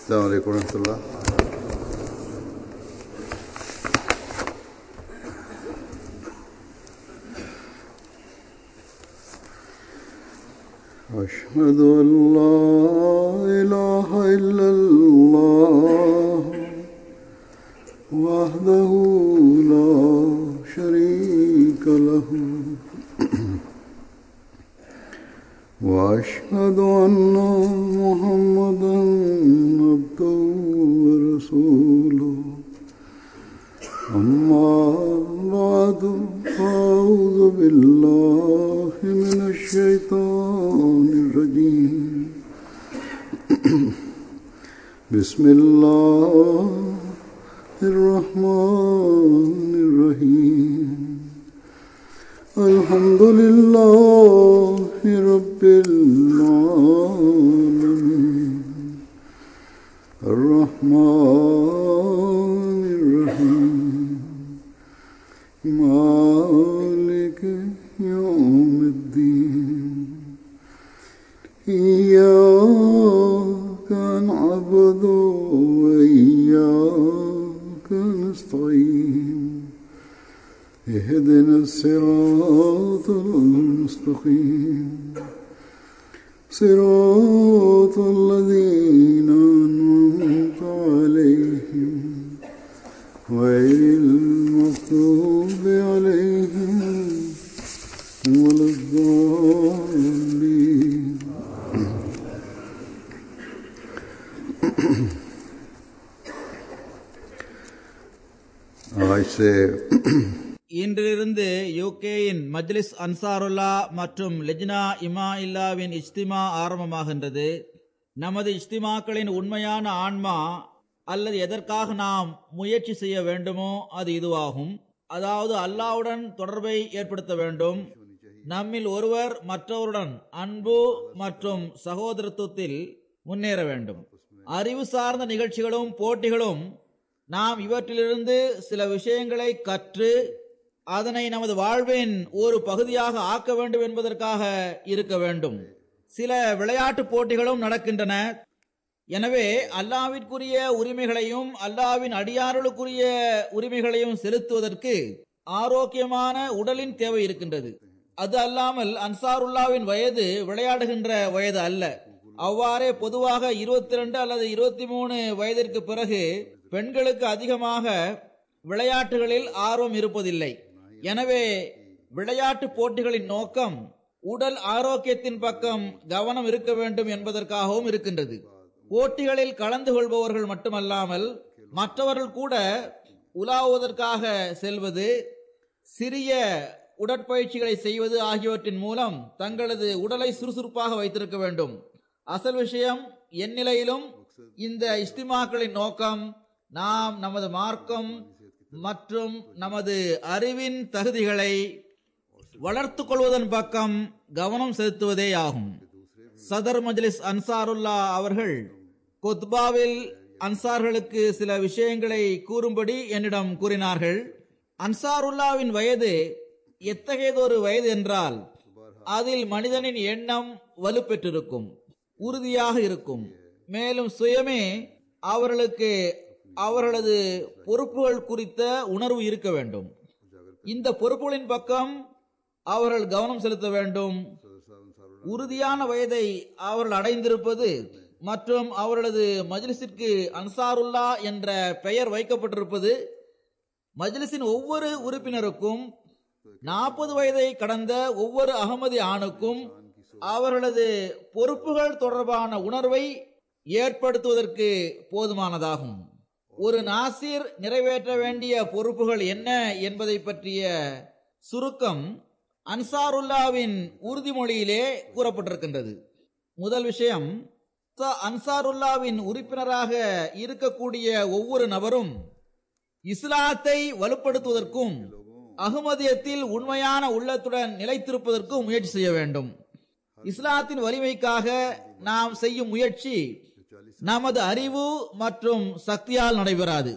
السلام عليكم ورحمة الله أشهد أن لا إله إلا الله وحده لا شريك له وأشهد أن محمدا عبده ورسوله أما بعد فأعوذ بالله من الشيطان الرجيم بسم الله الرحمن الرحيم الحمد لله رب العالمين الرحمن الرحيم مالك يوم الدين إياك نعبد وإياك نستعين اهدنا الصراط المستقيم صراط الذين أنعمت عليهم غير المغضوب عليهم ولا الضالين आज से இன்றிலிருந்து யூகேயின் மஜ்லிஸ் அன்சாருல்லா மற்றும் லெஜ்னா இமா இல்லாவின் இஜ்திமா ஆரம்பமாகின்றது நமது இஜ்திமாக்களின் உண்மையான ஆன்மா அல்லது எதற்காக நாம் முயற்சி செய்ய வேண்டுமோ அது இதுவாகும் அதாவது அல்லாவுடன் தொடர்பை ஏற்படுத்த வேண்டும் நம்மில் ஒருவர் மற்றவருடன் அன்பு மற்றும் சகோதரத்துவத்தில் முன்னேற வேண்டும் அறிவு சார்ந்த நிகழ்ச்சிகளும் போட்டிகளும் நாம் இவற்றிலிருந்து சில விஷயங்களை கற்று அதனை நமது வாழ்வின் ஒரு பகுதியாக ஆக்க வேண்டும் என்பதற்காக இருக்க வேண்டும் சில விளையாட்டு போட்டிகளும் நடக்கின்றன எனவே அல்லாவிற்குரிய உரிமைகளையும் அல்லாவின் அடியார்களுக்குரிய உரிமைகளையும் செலுத்துவதற்கு ஆரோக்கியமான உடலின் தேவை இருக்கின்றது அது அல்லாமல் அன்சாருல்லாவின் வயது விளையாடுகின்ற வயது அல்ல அவ்வாறே பொதுவாக இருபத்தி ரெண்டு அல்லது இருபத்தி மூணு வயதிற்கு பிறகு பெண்களுக்கு அதிகமாக விளையாட்டுகளில் ஆர்வம் இருப்பதில்லை எனவே விளையாட்டு போட்டிகளின் நோக்கம் உடல் ஆரோக்கியத்தின் பக்கம் கவனம் இருக்க வேண்டும் என்பதற்காகவும் இருக்கின்றது போட்டிகளில் கலந்து கொள்பவர்கள் மட்டுமல்லாமல் மற்றவர்கள் கூட உலாவுவதற்காக செல்வது சிறிய உடற்பயிற்சிகளை செய்வது ஆகியவற்றின் மூலம் தங்களது உடலை சுறுசுறுப்பாக வைத்திருக்க வேண்டும் அசல் விஷயம் என் நிலையிலும் இந்த இஸ்திமாக்களின் நோக்கம் நாம் நமது மார்க்கம் மற்றும் நமது அறிவின் தகுதிகளை வளர்த்து கொள்வதன் பக்கம் கவனம் செலுத்துவதே ஆகும் சதர் மஜ்லிஸ் அன்சாருல்லா அவர்கள் கொத்பாவில் அன்சார்களுக்கு சில விஷயங்களை கூறும்படி என்னிடம் கூறினார்கள் அன்சாருல்லாவின் வயது எத்தகையதொரு வயது என்றால் அதில் மனிதனின் எண்ணம் வலுப்பெற்றிருக்கும் உறுதியாக இருக்கும் மேலும் சுயமே அவர்களுக்கு அவர்களது பொறுப்புகள் குறித்த உணர்வு இருக்க வேண்டும் இந்த பொறுப்புகளின் பக்கம் அவர்கள் கவனம் செலுத்த வேண்டும் உறுதியான வயதை அவர்கள் அடைந்திருப்பது மற்றும் அவர்களது மஜ்லிஸிற்கு அன்சாருல்லா என்ற பெயர் வைக்கப்பட்டிருப்பது மஜ்லிஸின் ஒவ்வொரு உறுப்பினருக்கும் நாற்பது வயதை கடந்த ஒவ்வொரு அகமதி ஆணுக்கும் அவர்களது பொறுப்புகள் தொடர்பான உணர்வை ஏற்படுத்துவதற்கு போதுமானதாகும் ஒரு நாசிர் நிறைவேற்ற வேண்டிய பொறுப்புகள் என்ன என்பதை பற்றிய சுருக்கம் அன்சாருல்லாவின் உறுதிமொழியிலே கூறப்பட்டிருக்கின்றது முதல் விஷயம் அன்சாருல்லாவின் உறுப்பினராக இருக்கக்கூடிய ஒவ்வொரு நபரும் இஸ்லாத்தை வலுப்படுத்துவதற்கும் அகமதியத்தில் உண்மையான உள்ளத்துடன் நிலைத்திருப்பதற்கும் முயற்சி செய்ய வேண்டும் இஸ்லாத்தின் வலிமைக்காக நாம் செய்யும் முயற்சி நமது அறிவு மற்றும் சக்தியால் நடைபெறாது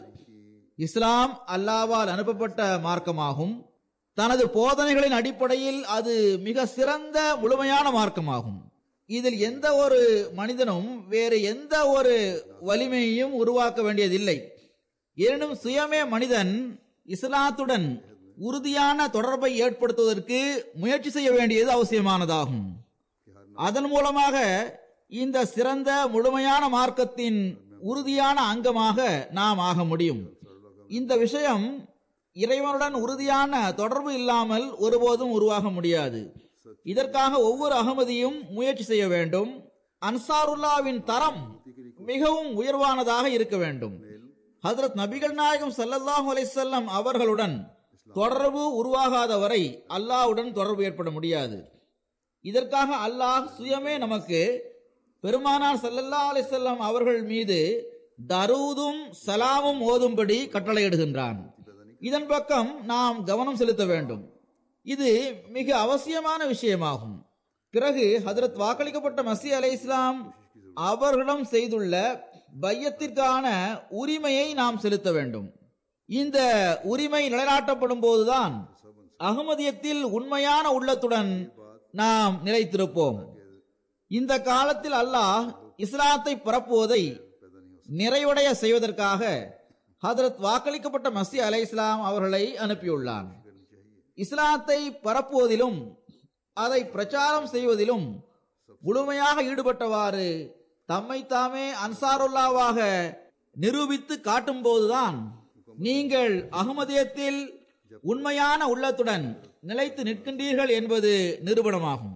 இஸ்லாம் அல்லாவால் அனுப்பப்பட்ட மார்க்கமாகும் தனது போதனைகளின் அடிப்படையில் அது மிக சிறந்த முழுமையான மார்க்கமாகும் இதில் எந்த ஒரு மனிதனும் வேறு எந்த ஒரு வலிமையையும் உருவாக்க வேண்டியதில்லை எனினும் சுயமே மனிதன் இஸ்லாத்துடன் உறுதியான தொடர்பை ஏற்படுத்துவதற்கு முயற்சி செய்ய வேண்டியது அவசியமானதாகும் அதன் மூலமாக இந்த சிறந்த முழுமையான மார்க்கத்தின் உறுதியான அங்கமாக நாம் ஆக முடியும் இந்த விஷயம் இறைவனுடன் உறுதியான தொடர்பு இல்லாமல் ஒருபோதும் உருவாக முடியாது இதற்காக ஒவ்வொரு அகமதியும் முயற்சி செய்ய வேண்டும் அன்சாருல்லாவின் தரம் மிகவும் உயர்வானதாக இருக்க வேண்டும் ஹதரத் நபிகள் நாயகம் ஸல்லல்லாஹு அலைஹி வஸல்லம் அவர்களுடன் தொடர்பு உருவாகாத வரை அல்லாஹ்வுடன் தொடர்பு ஏற்பட முடியாது இதற்காக அல்லாஹ் சுயமே நமக்கு பெருமானார் ஸல்லல்லாஹு அலைஹி வஸல்லம் அவர்கள் மீது தரூதும் சலாமும் ஓதும்படி கட்டளையிடுகின்றான் இதன் பக்கம் நாம் கவனம் செலுத்த வேண்டும் இது மிக அவசியமான விஷயமாகும் பிறகு ஹதரத் வாக்களிக்கப்பட்ட மசி அலை இஸ்லாம் அவர்களிடம் செய்துள்ள பையத்திற்கான உரிமையை நாம் செலுத்த வேண்டும் இந்த உரிமை நிலைநாட்டப்படும் போதுதான் அகமதியத்தில் உண்மையான உள்ளத்துடன் நாம் நிலைத்திருப்போம் இந்த காலத்தில் அல்லாஹ் இஸ்லாத்தை பரப்புவதை நிறைவடைய செய்வதற்காக ஹதரத் வாக்களிக்கப்பட்ட மசி அலை இஸ்லாம் அவர்களை அனுப்பியுள்ளான் இஸ்லாத்தை பரப்புவதிலும் அதை பிரச்சாரம் செய்வதிலும் முழுமையாக ஈடுபட்டவாறு தம்மை தாமே அன்சாருல்லாவாக நிரூபித்து காட்டும் போதுதான் நீங்கள் அகமதியத்தில் உண்மையான உள்ளத்துடன் நிலைத்து நிற்கின்றீர்கள் என்பது நிரூபணமாகும்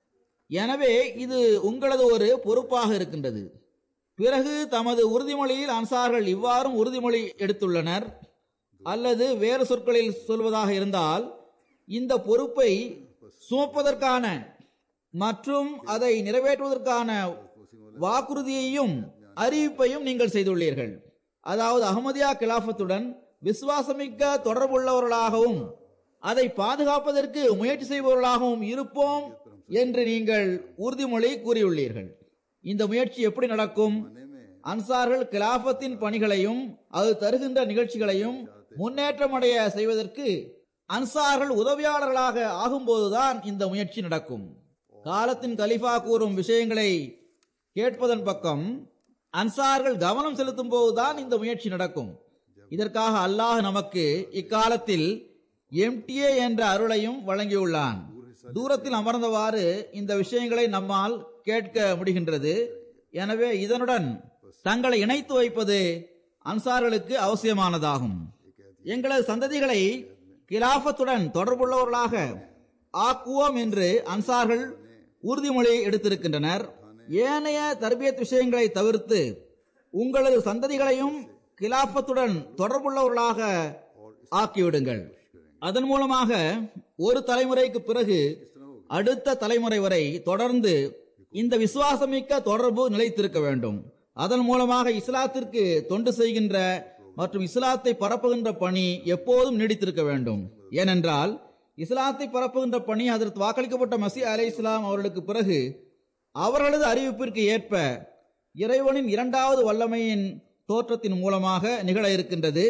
எனவே இது உங்களது ஒரு பொறுப்பாக இருக்கின்றது பிறகு தமது உறுதிமொழியில் அன்சார்கள் இவ்வாறும் உறுதிமொழி எடுத்துள்ளனர் அல்லது வேறு சொற்களில் சொல்வதாக இருந்தால் இந்த பொறுப்பை சுமப்பதற்கான மற்றும் அதை நிறைவேற்றுவதற்கான வாக்குறுதியையும் அறிவிப்பையும் நீங்கள் செய்துள்ளீர்கள் அதாவது அகமதியா கிலாபத்துடன் விசுவாசமிக்க தொடர்புள்ளவர்களாகவும் அதை பாதுகாப்பதற்கு முயற்சி செய்பவர்களாகவும் இருப்போம் என்று நீங்கள் உறுதிமொழி கூறியுள்ளீர்கள் இந்த முயற்சி எப்படி நடக்கும் அன்சார்கள் கிலாபத்தின் பணிகளையும் அது தருகின்ற நிகழ்ச்சிகளையும் முன்னேற்றமடைய செய்வதற்கு அன்சார்கள் உதவியாளர்களாக ஆகும்போதுதான் இந்த முயற்சி நடக்கும் காலத்தின் கலிஃபா கூறும் விஷயங்களை கேட்பதன் பக்கம் அன்சார்கள் கவனம் செலுத்தும் போதுதான் இந்த முயற்சி நடக்கும் இதற்காக அல்லாஹ் நமக்கு இக்காலத்தில் எம்டிஏ என்ற அருளையும் வழங்கியுள்ளான் தூரத்தில் அமர்ந்தவாறு இந்த விஷயங்களை நம்மால் கேட்க முடிகின்றது எனவே இதனுடன் தங்களை இணைத்து வைப்பது அன்சார்களுக்கு அவசியமானதாகும் எங்களது சந்ததிகளை கிலாபத்துடன் தொடர்புள்ளவர்களாக ஆக்குவோம் என்று அன்சார்கள் உறுதிமொழி எடுத்திருக்கின்றனர் ஏனைய தர்பியத் விஷயங்களை தவிர்த்து உங்களது சந்ததிகளையும் கிலாபத்துடன் தொடர்புள்ளவர்களாக ஆக்கிவிடுங்கள் அதன் மூலமாக ஒரு தலைமுறைக்கு பிறகு அடுத்த தலைமுறை வரை தொடர்ந்து இந்த விசுவாசமிக்க தொடர்பு நிலைத்திருக்க வேண்டும் அதன் மூலமாக இஸ்லாத்திற்கு தொண்டு செய்கின்ற மற்றும் இஸ்லாத்தை பரப்புகின்ற பணி எப்போதும் நீடித்திருக்க வேண்டும் ஏனென்றால் இஸ்லாத்தை பரப்புகின்ற பணி அதற்கு வாக்களிக்கப்பட்ட மசி அலை இஸ்லாம் அவர்களுக்கு பிறகு அவர்களது அறிவிப்பிற்கு ஏற்ப இறைவனின் இரண்டாவது வல்லமையின் தோற்றத்தின் மூலமாக நிகழ இருக்கின்றது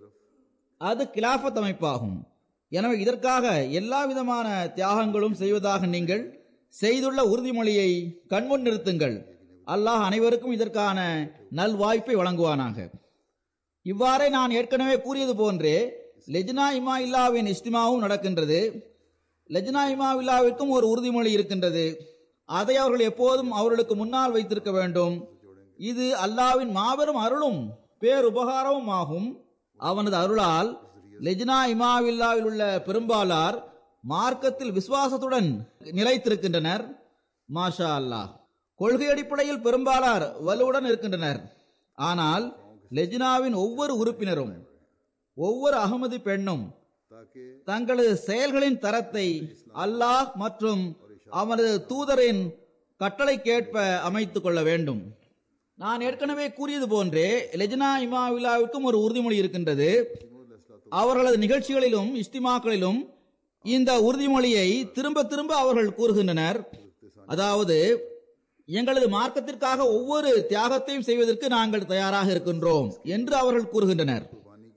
அது கிலாபத் அமைப்பாகும் எனவே இதற்காக எல்லா விதமான தியாகங்களும் செய்வதாக நீங்கள் செய்துள்ள உறுதிமொழியை கண்முன் நிறுத்துங்கள் அல்லாஹ் அனைவருக்கும் இதற்கான நல்வாய்ப்பை வழங்குவானாக இவ்வாறே நான் ஏற்கனவே கூறியது போன்றே லெஜ்னா இமா இல்லாவின் இஸ்திமாவும் நடக்கின்றது லெஜ்னா இமா இல்லாவிற்கும் ஒரு உறுதிமொழி இருக்கின்றது அதை அவர்கள் எப்போதும் அவர்களுக்கு முன்னால் வைத்திருக்க வேண்டும் இது அல்லாவின் மாபெரும் அருளும் பேருபகாரமும் ஆகும் அவனது அருளால் லெஜ்னா இமாவில்லாவில் உள்ள பெரும்பாலார் மார்க்கத்தில் விசுவாசத்துடன் நிலைத்திருக்கின்றனர் மாஷா அல்லாஹ் கொள்கை அடிப்படையில் பெரும்பாலார் வலுவுடன் இருக்கின்றனர் ஆனால் லெஜ்னாவின் ஒவ்வொரு உறுப்பினரும் ஒவ்வொரு அகமதி பெண்ணும் தங்களது செயல்களின் தரத்தை அல்லாஹ் மற்றும் அவனது தூதரின் கட்டளைக்கேற்ப அமைத்துக் கொள்ள வேண்டும் நான் ஏற்கனவே கூறியது போன்றே லெஜ்னா இமாவிலாவுக்கும் ஒரு உறுதிமொழி இருக்கின்றது அவர்களது நிகழ்ச்சிகளிலும் இஸ்திமாக்களிலும் இந்த உறுதிமொழியை திரும்ப திரும்ப அவர்கள் கூறுகின்றனர் அதாவது எங்களது மார்க்கத்திற்காக ஒவ்வொரு தியாகத்தையும் செய்வதற்கு நாங்கள் தயாராக இருக்கின்றோம் என்று அவர்கள் கூறுகின்றனர்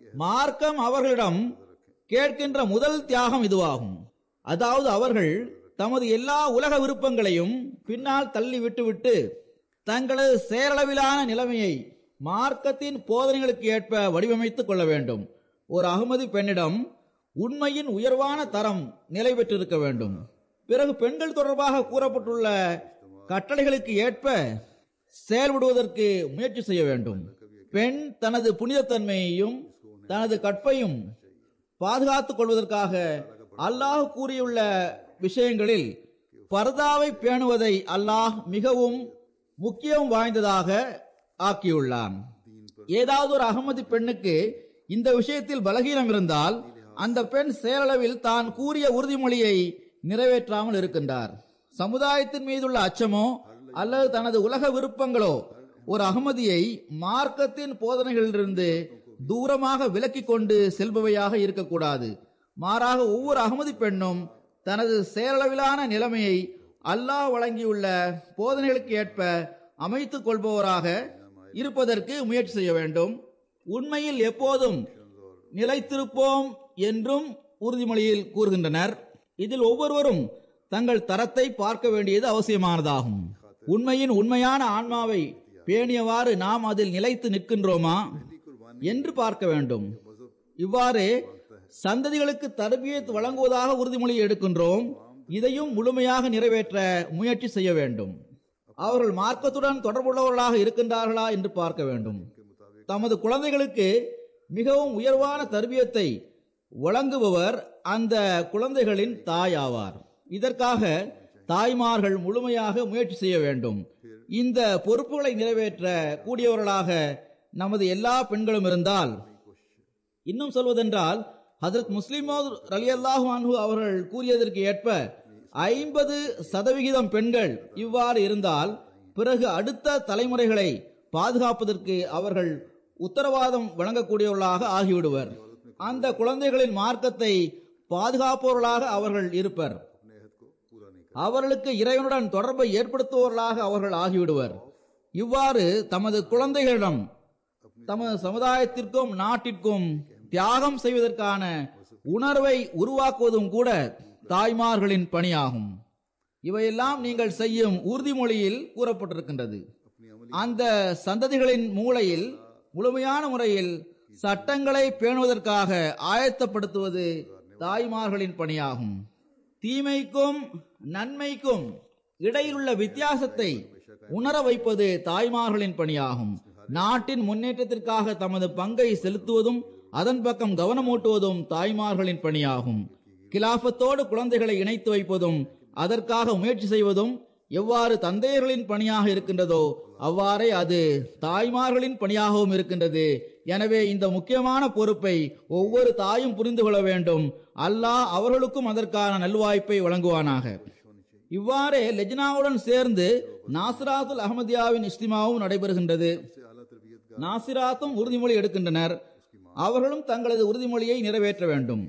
மார்க்கம் அவர்களிடம் கேட்கின்ற முதல் தியாகம் இதுவாகும் அதாவது அவர்கள் தமது எல்லா உலக விருப்பங்களையும் பின்னால் தள்ளி விட்டுவிட்டு தங்களது செயலளவிலான நிலைமையை மார்க்கத்தின் போதனைகளுக்கு ஏற்ப வடிவமைத்துக் கொள்ள வேண்டும் ஒரு அகமதி பெண்ணிடம் உண்மையின் உயர்வான தரம் நிலை பெற்றிருக்க வேண்டும் பிறகு பெண்கள் தொடர்பாக கூறப்பட்டுள்ள கட்டளைகளுக்கு ஏற்ப செயல்படுவதற்கு முயற்சி செய்ய வேண்டும் பெண் தனது புனிதத்தன்மையையும் தனது கற்பையும் பாதுகாத்துக் கொள்வதற்காக அல்லாஹ் கூறியுள்ள விஷயங்களில் பர்தாவை பேணுவதை அல்லாஹ் மிகவும் முக்கியம் வாய்ந்ததாக ஆக்கியுள்ளான் ஏதாவது ஒரு அகமதி பெண்ணுக்கு இந்த விஷயத்தில் பலகீனம் இருந்தால் அந்த பெண் செயலளவில் தான் கூறிய உறுதிமொழியை நிறைவேற்றாமல் இருக்கின்றார் சமுதாயத்தின் மீதுள்ள அச்சமோ அல்லது தனது உலக விருப்பங்களோ ஒரு அகமதியை மார்க்கத்தின் போதனைகளிலிருந்து தூரமாக விலக்கிக் கொண்டு செல்பவையாக இருக்கக்கூடாது மாறாக ஒவ்வொரு அகமதி பெண்ணும் தனது செயலளவிலான நிலைமையை அல்லாஹ் வழங்கியுள்ள போதனைகளுக்கு ஏற்ப அமைத்துக் கொள்பவராக இருப்பதற்கு முயற்சி செய்ய வேண்டும் உண்மையில் எப்போதும் நிலைத்திருப்போம் என்றும் உறுதிமொழியில் கூறுகின்றனர் இதில் ஒவ்வொருவரும் தங்கள் தரத்தை பார்க்க வேண்டியது அவசியமானதாகும் உண்மையின் உண்மையான ஆன்மாவை பேணியவாறு நாம் அதில் நிலைத்து நிற்கின்றோமா என்று பார்க்க வேண்டும் இவ்வாறு சந்ததிகளுக்கு தர்பியத் வழங்குவதாக உறுதிமொழி எடுக்கின்றோம் இதையும் முழுமையாக நிறைவேற்ற முயற்சி செய்ய வேண்டும் அவர்கள் மார்க்கத்துடன் தொடர்புள்ளவர்களாக இருக்கின்றார்களா என்று பார்க்க வேண்டும் தமது குழந்தைகளுக்கு மிகவும் உயர்வான தர்பியத்தை வழங்குபவர் அந்த குழந்தைகளின் தாய் ஆவார் இதற்காக தாய்மார்கள் முழுமையாக முயற்சி செய்ய வேண்டும் இந்த பொறுப்புகளை நிறைவேற்ற கூடியவர்களாக நமது எல்லா பெண்களும் இருந்தால் இன்னும் சொல்வதென்றால் ஹதரத் முஸ்லிமோத் அலி அல்லாஹு அன்ஹு அவர்கள் கூறியதற்கு ஏற்ப ஐம்பது சதவிகிதம் பெண்கள் இவ்வாறு இருந்தால் பிறகு அடுத்த தலைமுறைகளை பாதுகாப்பதற்கு அவர்கள் உத்தரவாதம் வழங்கக்கூடியவர்களாக ஆகிவிடுவர் அந்த குழந்தைகளின் மார்க்கத்தை பாதுகாப்பவர்களாக அவர்கள் இருப்பர் அவர்களுக்கு இறைவனுடன் தொடர்பை ஏற்படுத்துபவர்களாக அவர்கள் ஆகிவிடுவர் இவ்வாறு தமது குழந்தைகளிடம் தமது சமுதாயத்திற்கும் நாட்டிற்கும் தியாகம் செய்வதற்கான உணர்வை உருவாக்குவதும் கூட தாய்மார்களின் பணியாகும் இவையெல்லாம் நீங்கள் செய்யும் உறுதிமொழியில் கூறப்பட்டிருக்கின்றது அந்த சந்ததிகளின் மூளையில் முழுமையான முறையில் சட்டங்களை பேணுவதற்காக ஆயத்தப்படுத்துவது தாய்மார்களின் பணியாகும் தீமைக்கும் நன்மைக்கும் இடையிலுள்ள வித்தியாசத்தை உணர வைப்பது தாய்மார்களின் பணியாகும் நாட்டின் முன்னேற்றத்திற்காக தமது பங்கை செலுத்துவதும் அதன் பக்கம் கவனமூட்டுவதும் தாய்மார்களின் பணியாகும் கிலாபத்தோடு குழந்தைகளை இணைத்து வைப்பதும் அதற்காக முயற்சி செய்வதும் எவ்வாறு தந்தையர்களின் பணியாக இருக்கின்றதோ அவ்வாறே அது தாய்மார்களின் பணியாகவும் இருக்கின்றது எனவே இந்த முக்கியமான பொறுப்பை ஒவ்வொரு தாயும் புரிந்து கொள்ள வேண்டும் அல்லாஹ் அவர்களுக்கும் அதற்கான நல்வாய்ப்பை வழங்குவானாக இவ்வாறே லெஜ்னாவுடன் சேர்ந்து நாசிராத்துல் அஹமதியாவின் இஸ்திமாவும் நடைபெறுகின்றது நாசிராத்தும் உறுதிமொழி எடுக்கின்றனர் அவர்களும் தங்களது உறுதிமொழியை நிறைவேற்ற வேண்டும்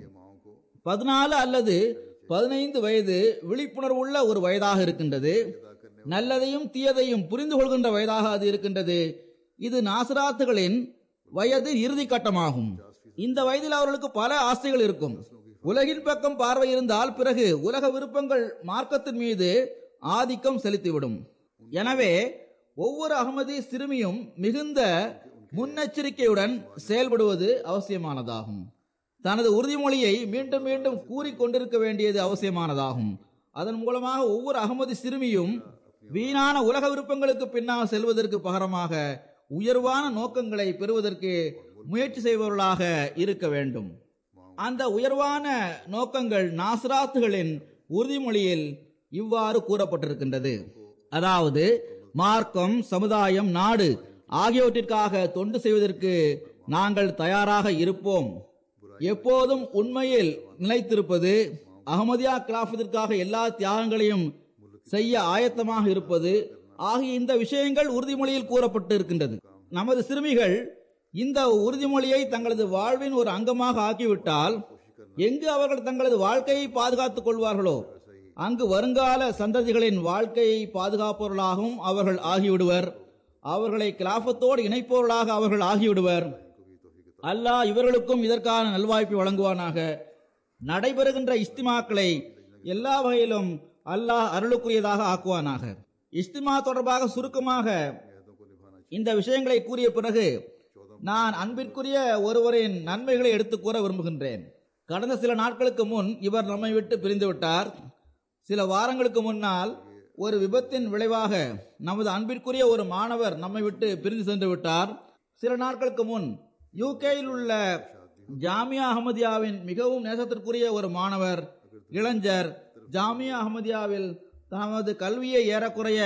பதினாலு அல்லது பதினைந்து வயது விழிப்புணர்வுள்ள ஒரு வயதாக இருக்கின்றது நல்லதையும் தீயதையும் புரிந்து கொள்கின்ற வயதாக அது இருக்கின்றது இது நாசராத்துகளின் வயது இறுதி கட்டமாகும் இந்த வயதில் அவர்களுக்கு பல ஆசைகள் இருக்கும் உலகின் பக்கம் பார்வை இருந்தால் பிறகு உலக விருப்பங்கள் மார்க்கத்தின் மீது ஆதிக்கம் செலுத்திவிடும் எனவே ஒவ்வொரு அகமதி சிறுமியும் மிகுந்த முன்னெச்சரிக்கையுடன் செயல்படுவது அவசியமானதாகும் தனது உறுதிமொழியை மீண்டும் மீண்டும் கூறிக்கொண்டிருக்க வேண்டியது அவசியமானதாகும் அதன் மூலமாக ஒவ்வொரு அகமதி சிறுமியும் வீணான உலக விருப்பங்களுக்கு பின்னால் செல்வதற்கு பகரமாக உயர்வான நோக்கங்களை பெறுவதற்கு முயற்சி செய்பவர்களாக இருக்க வேண்டும் அந்த உயர்வான நோக்கங்கள் நாசராத்துகளின் உறுதிமொழியில் இவ்வாறு கூறப்பட்டிருக்கின்றது அதாவது மார்க்கம் சமுதாயம் நாடு ஆகியவற்றிற்காக தொண்டு செய்வதற்கு நாங்கள் தயாராக இருப்போம் எப்போதும் உண்மையில் நிலைத்திருப்பது அகமதியா கிலாபத்திற்காக எல்லா தியாகங்களையும் செய்ய ஆயத்தமாக இருப்பது ஆகிய இந்த விஷயங்கள் உறுதிமொழியில் கூறப்பட்டு இருக்கின்றது நமது சிறுமிகள் இந்த உறுதிமொழியை தங்களது வாழ்வின் ஒரு அங்கமாக ஆக்கிவிட்டால் எங்கு அவர்கள் தங்களது வாழ்க்கையை பாதுகாத்துக் கொள்வார்களோ அங்கு வருங்கால சந்ததிகளின் வாழ்க்கையை பாதுகாப்பவர்களாகவும் அவர்கள் ஆகிவிடுவர் அவர்களை கிலாபத்தோடு இணைப்பவர்களாக அவர்கள் ஆகிவிடுவர் அல்லாஹ் இவர்களுக்கும் இதற்கான நல்வாய்ப்பை வழங்குவானாக நடைபெறுகின்ற இஸ்திமாக்களை எல்லா வகையிலும் அல்லாஹ் அருளுக்குரியதாக ஆக்குவானாக இஸ்திமா தொடர்பாக சுருக்கமாக இந்த விஷயங்களை கூறிய பிறகு நான் அன்பிற்குரிய ஒருவரின் நன்மைகளை எடுத்துக் கூற விரும்புகின்றேன் கடந்த சில நாட்களுக்கு முன் இவர் நம்மை விட்டு பிரிந்து விட்டார் சில வாரங்களுக்கு முன்னால் ஒரு விபத்தின் விளைவாக நமது அன்பிற்குரிய ஒரு மாணவர் நம்மை விட்டு பிரிந்து சென்று விட்டார் சில நாட்களுக்கு முன் யூகேயில் உள்ள ஜாமியா அஹமதியாவின் மிகவும் நேசத்திற்குரிய ஒரு மாணவர் இளைஞர் ஜாமியா அஹமதியாவில் தமது கல்வியை ஏறக்குறைய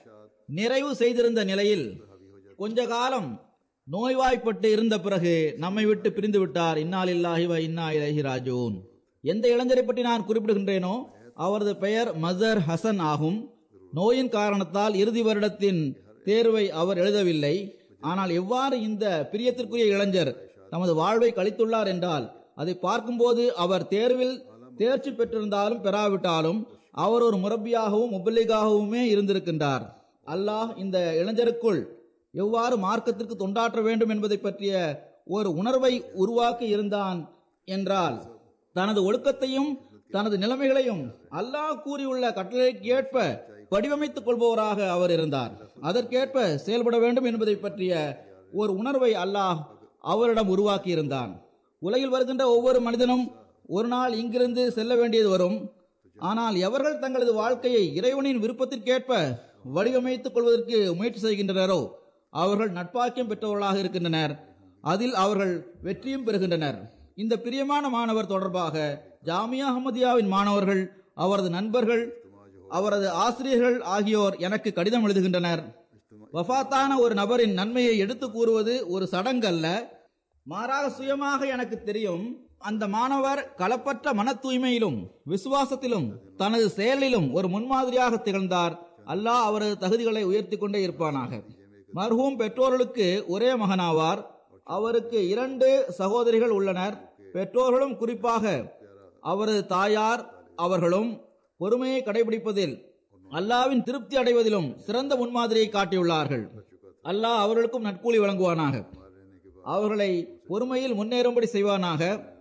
நிறைவு செய்திருந்த நிலையில் கொஞ்ச காலம் நோய்வாய்ப்பட்டு இருந்த பிறகு நம்மை விட்டு பிரிந்து விட்டார் இன்னாலில்லாஹி வ இன்னா இலைஹி ராஜூன் எந்த இளைஞரை பற்றி நான் குறிப்பிடுகின்றேனோ அவரது பெயர் மசர் ஹசன் ஆகும் நோயின் காரணத்தால் இறுதி வருடத்தின் தேர்வை அவர் எழுதவில்லை ஆனால் எவ்வாறு இந்த பிரியத்திற்குரிய இளைஞர் தமது வாழ்வை கழித்துள்ளார் என்றால் அதை பார்க்கும்போது அவர் தேர்வில் தேர்ச்சி பெற்றிருந்தாலும் பெறாவிட்டாலும் அவர் ஒரு முரப்பியாகவும் முபல்லிகாகவுமே இருந்திருக்கின்றார் அல்லாஹ் இந்த இளைஞருக்குள் எவ்வாறு மார்க்கத்திற்கு தொண்டாற்ற வேண்டும் என்பதை பற்றிய ஒரு உணர்வை உருவாக்கி இருந்தான் என்றால் தனது ஒழுக்கத்தையும் தனது நிலைமைகளையும் அல்லாஹ் கூறியுள்ள கட்டளைக்கு ஏற்ப வடிவமைத்துக் கொள்பவராக அவர் இருந்தார் அதற்கேற்ப செயல்பட வேண்டும் என்பதை பற்றிய ஒரு உணர்வை அல்லாஹ் அவரிடம் உருவாக்கி இருந்தான் உலகில் வருகின்ற ஒவ்வொரு மனிதனும் ஒரு நாள் இங்கிருந்து செல்ல வேண்டியது வரும் ஆனால் எவர்கள் தங்களது வாழ்க்கையை இறைவனின் விருப்பத்திற்கேற்ப வடிவமைத்துக் கொள்வதற்கு முயற்சி செய்கின்றனரோ அவர்கள் நட்பாக்கியம் பெற்றவர்களாக இருக்கின்றனர் அதில் அவர்கள் வெற்றியும் பெறுகின்றனர் இந்த பிரியமான மாணவர் தொடர்பாக ஜாமியா அஹமதியாவின் மாணவர்கள் அவரது நண்பர்கள் அவரது ஆசிரியர்கள் ஆகியோர் எனக்கு கடிதம் எழுதுகின்றனர் வஃபாத்தான ஒரு நபரின் நன்மையை எடுத்து கூறுவது ஒரு சடங்கல்ல மாறாக சுயமாக எனக்கு தெரியும் அந்த மாணவர் களப்பற்ற மன தூய்மையிலும் விசுவாசத்திலும் தனது செயலிலும் ஒரு முன்மாதிரியாக திகழ்ந்தார் அல்லாஹ் அவரது தகுதிகளை உயர்த்தி கொண்டே இருப்பானாக மர்ஹூம் பெற்றோர்களுக்கு ஒரே மகனாவார் அவருக்கு இரண்டு சகோதரிகள் உள்ளனர் பெற்றோர்களும் குறிப்பாக அவரது தாயார் அவர்களும் பொறுமையை கடைபிடிப்பதில் அல்லாவின் திருப்தி அடைவதிலும் சிறந்த முன்மாதிரியை காட்டியுள்ளார்கள் அல்லாஹ் அவர்களுக்கும் நட்கூலி வழங்குவானாக அவர்களை பொறுமையில் முன்னேறும்படி செய்வானாக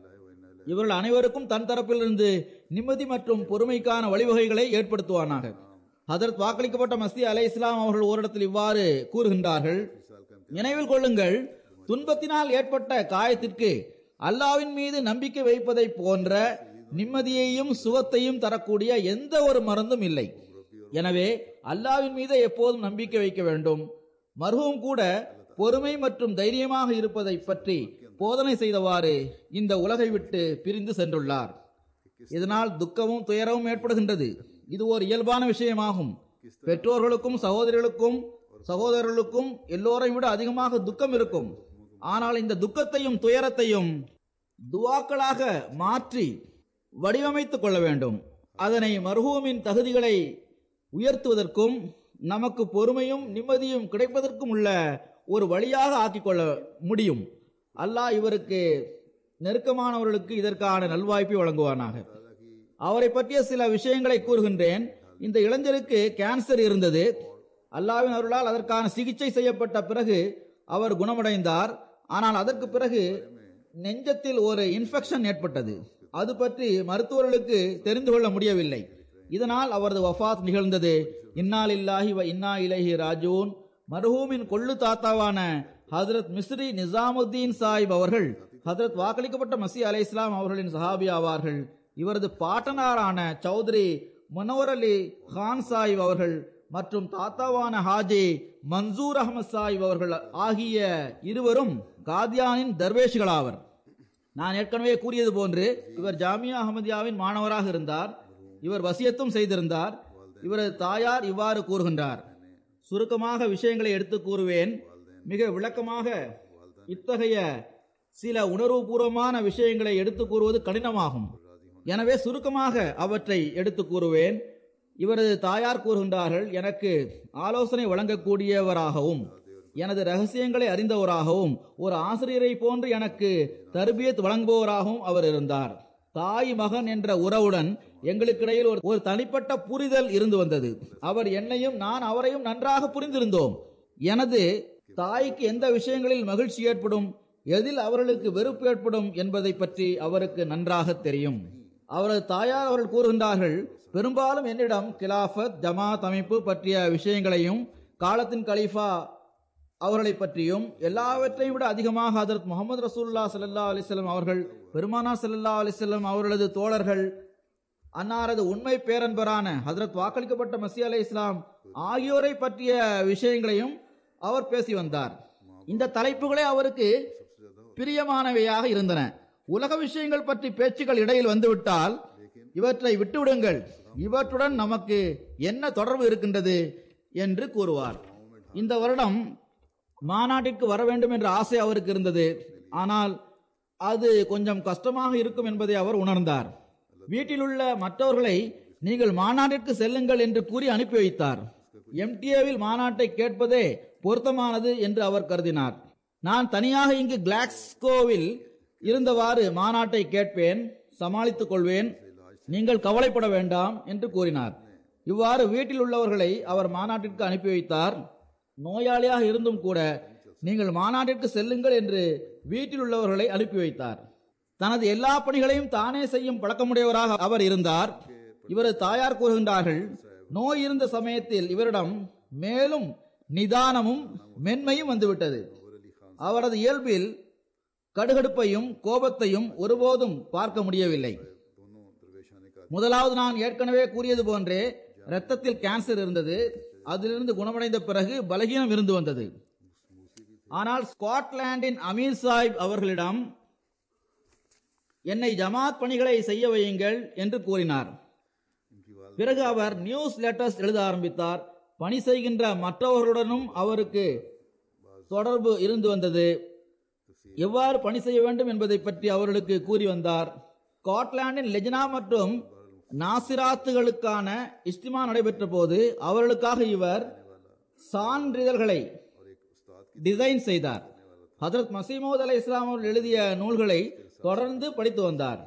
இவர்கள் அனைவருக்கும் தன் தரப்பிலிருந்து நிம்மதி மற்றும் பொறுமைக்கான வழிவகைகளை ஏற்படுத்துவானாக ஹதரத் வாக்களிக்கப்பட்ட மசி அலை இஸ்லாம் அவர்கள் ஓரிடத்தில் இவ்வாறு கூறுகின்றார்கள் நினைவில் கொள்ளுங்கள் துன்பத்தினால் ஏற்பட்ட காயத்திற்கு அல்லாவின் மீது நம்பிக்கை வைப்பதை போன்ற நிம்மதியையும் சுகத்தையும் தரக்கூடிய எந்த ஒரு மருந்தும் இல்லை எனவே அல்லாவின் மீது எப்போதும் நம்பிக்கை வைக்க வேண்டும் மருகும் கூட பொறுமை மற்றும் தைரியமாக இருப்பதை பற்றி போதனை செய்தவாறு இந்த உலகை விட்டு பிரிந்து சென்றுள்ளார் இதனால் துக்கமும் துயரமும் ஏற்படுகின்றது இது ஒரு இயல்பான விஷயமாகும் பெற்றோர்களுக்கும் சகோதரிகளுக்கும் சகோதரர்களுக்கும் எல்லோரையும் விட அதிகமாக துக்கம் இருக்கும் ஆனால் இந்த துக்கத்தையும் துயரத்தையும் துவாக்களாக மாற்றி வடிவமைத்துக் கொள்ள வேண்டும் அதனை மருகூமின் தகுதிகளை உயர்த்துவதற்கும் நமக்கு பொறுமையும் நிம்மதியும் கிடைப்பதற்கும் உள்ள ஒரு வழியாக ஆக்கிக் கொள்ள முடியும் அல்லாஹ் இவருக்கு நெருக்கமானவர்களுக்கு இதற்கான நல்வாய்ப்பை வழங்குவானாக அவரை பற்றிய சில விஷயங்களை கூறுகின்றேன் இந்த இளைஞருக்கு கேன்சர் இருந்தது அல்லாவின் அருளால் அதற்கான சிகிச்சை செய்யப்பட்ட பிறகு அவர் குணமடைந்தார் ஆனால் அதற்கு பிறகு நெஞ்சத்தில் ஒரு இன்ஃபெக்ஷன் ஏற்பட்டது அது பற்றி மருத்துவர்களுக்கு தெரிந்து கொள்ள முடியவில்லை இதனால் அவரது வஃபாத் நிகழ்ந்தது இன்னால் இல்லாஹி வ இன்னா இலஹி ராஜூன் மர்ஹூமின் கொள்ளு தாத்தாவான ஹதரத் மிஸ்ரி நிசாமுத்தீன் சாஹிப் அவர்கள் ஹதரத் வாக்களிக்கப்பட்ட மசி அலை இஸ்லாம் அவர்களின் சஹாபி ஆவார்கள் இவரது பாட்டனாரான சௌத்ரி மனோர் அலி கான் சாஹிப் அவர்கள் மற்றும் தாத்தாவான ஹாஜி மன்சூர் அகமது சாஹிப் அவர்கள் ஆகிய இருவரும் காதியானின் தர்வேஷ்களாவர் நான் ஏற்கனவே கூறியது போன்று இவர் ஜாமியா அகமதியாவின் மாணவராக இருந்தார் இவர் வசியத்தும் செய்திருந்தார் இவரது தாயார் இவ்வாறு கூறுகின்றார் சுருக்கமாக விஷயங்களை எடுத்து கூறுவேன் மிக விளக்கமாக இத்தகைய சில உணர்வுபூர்வமான விஷயங்களை எடுத்து கூறுவது கடினமாகும் எனவே சுருக்கமாக அவற்றை எடுத்து கூறுவேன் இவரது தாயார் கூறுகின்றார்கள் எனக்கு ஆலோசனை வழங்கக்கூடியவராகவும் எனது ரகசியங்களை அறிந்தவராகவும் ஒரு ஆசிரியரை போன்று எனக்கு தர்பியத் வழங்குபவராகவும் அவர் இருந்தார் தாய் மகன் என்ற உறவுடன் எங்களுக்கிடையில் ஒரு ஒரு தனிப்பட்ட புரிதல் இருந்து வந்தது அவர் என்னையும் நான் அவரையும் நன்றாக புரிந்திருந்தோம் எனது தாய்க்கு எந்த விஷயங்களில் மகிழ்ச்சி ஏற்படும் எதில் அவர்களுக்கு வெறுப்பு ஏற்படும் என்பதை பற்றி அவருக்கு நன்றாக தெரியும் அவரது தாயார் அவர்கள் கூறுகின்றார்கள் பெரும்பாலும் என்னிடம் கிலாஃபத் ஜமாத் அமைப்பு பற்றிய விஷயங்களையும் காலத்தின் கலீஃபா அவர்களை பற்றியும் எல்லாவற்றையும் விட அதிகமாக ஹதரத் முகமது ரசூல்லா ஸல்லல்லாஹு அலைஹி வஸல்லம் அவர்கள் பெருமானா ஸல்லல்லாஹு அலைஹி வஸல்லம் அவர்களது தோழர்கள் அன்னாரது உண்மை பேரன்பரான ஹதரத் வாக்களிக்கப்பட்ட மசி அலை இஸ்லாம் ஆகியோரை பற்றிய விஷயங்களையும் அவர் பேசி வந்தார் இந்த தலைப்புகளே அவருக்கு பிரியமானவையாக இருந்தன உலக விஷயங்கள் பற்றி பேச்சுக்கள் இடையில் வந்துவிட்டால் இவற்றை விட்டுவிடுங்கள் இவற்றுடன் நமக்கு என்ன தொடர்பு இருக்கின்றது என்று கூறுவார் இந்த வருடம் மாநாட்டிற்கு வர வேண்டும் என்ற ஆசை அவருக்கு இருந்தது ஆனால் அது கொஞ்சம் கஷ்டமாக இருக்கும் என்பதை அவர் உணர்ந்தார் வீட்டிலுள்ள மற்றவர்களை நீங்கள் மாநாட்டிற்கு செல்லுங்கள் என்று கூறி அனுப்பி வைத்தார் எம்டிஏவில் மாநாட்டை கேட்பதே பொருத்தமானது என்று அவர் கருதினார் நான் தனியாக இங்கு கிளாக்ஸ்கோவில் இருந்தவாறு மாநாட்டை கேட்பேன் சமாளித்துக் கொள்வேன் நீங்கள் கவலைப்பட வேண்டாம் என்று கூறினார் இவ்வாறு வீட்டில் உள்ளவர்களை அவர் மாநாட்டிற்கு அனுப்பி வைத்தார் நோயாளியாக இருந்தும் கூட நீங்கள் மாநாட்டிற்கு செல்லுங்கள் என்று வீட்டில் உள்ளவர்களை அனுப்பி வைத்தார் தனது எல்லா பணிகளையும் தானே செய்யும் பழக்கமுடையவராக அவர் இருந்தார் இவரது தாயார் கூறுகின்றார்கள் நோய் இருந்த சமயத்தில் இவரிடம் மேலும் நிதானமும் மென்மையும் வந்துவிட்டது அவரது இயல்பில் கடுகடுப்பையும் கோபத்தையும் ஒருபோதும் பார்க்க முடியவில்லை முதலாவது நான் ஏற்கனவே கூறியது போன்றே இரத்தத்தில் கேன்சர் இருந்தது அதிலிருந்து குணமடைந்த பிறகு பலகீனம் இருந்து வந்தது ஆனால் ஸ்காட்லாந்தின் அமீர் சாஹிப் அவர்களிடம் என்னை ஜமாத் பணிகளை செய்ய வையுங்கள் என்று கூறினார் பிறகு அவர் நியூஸ் லெட்டர்ஸ் எழுத ஆரம்பித்தார் பணி செய்கின்ற மற்றவர்களுடனும் அவருக்கு தொடர்பு இருந்து வந்தது எவ்வாறு பணி செய்ய வேண்டும் என்பதை பற்றி அவர்களுக்கு கூறி வந்தார் ஸ்காட்லாந்தின் லெஜனா மற்றும் நாசிராத்துகளுக்கான இஸ்திமா நடைபெற்ற போது அவர்களுக்காக இவர் சான்றிதழ்களை டிசைன் செய்தார் ஹதரத் மசீமோத் அலை இஸ்லாம் அவர்கள் எழுதிய நூல்களை தொடர்ந்து படித்து வந்தார்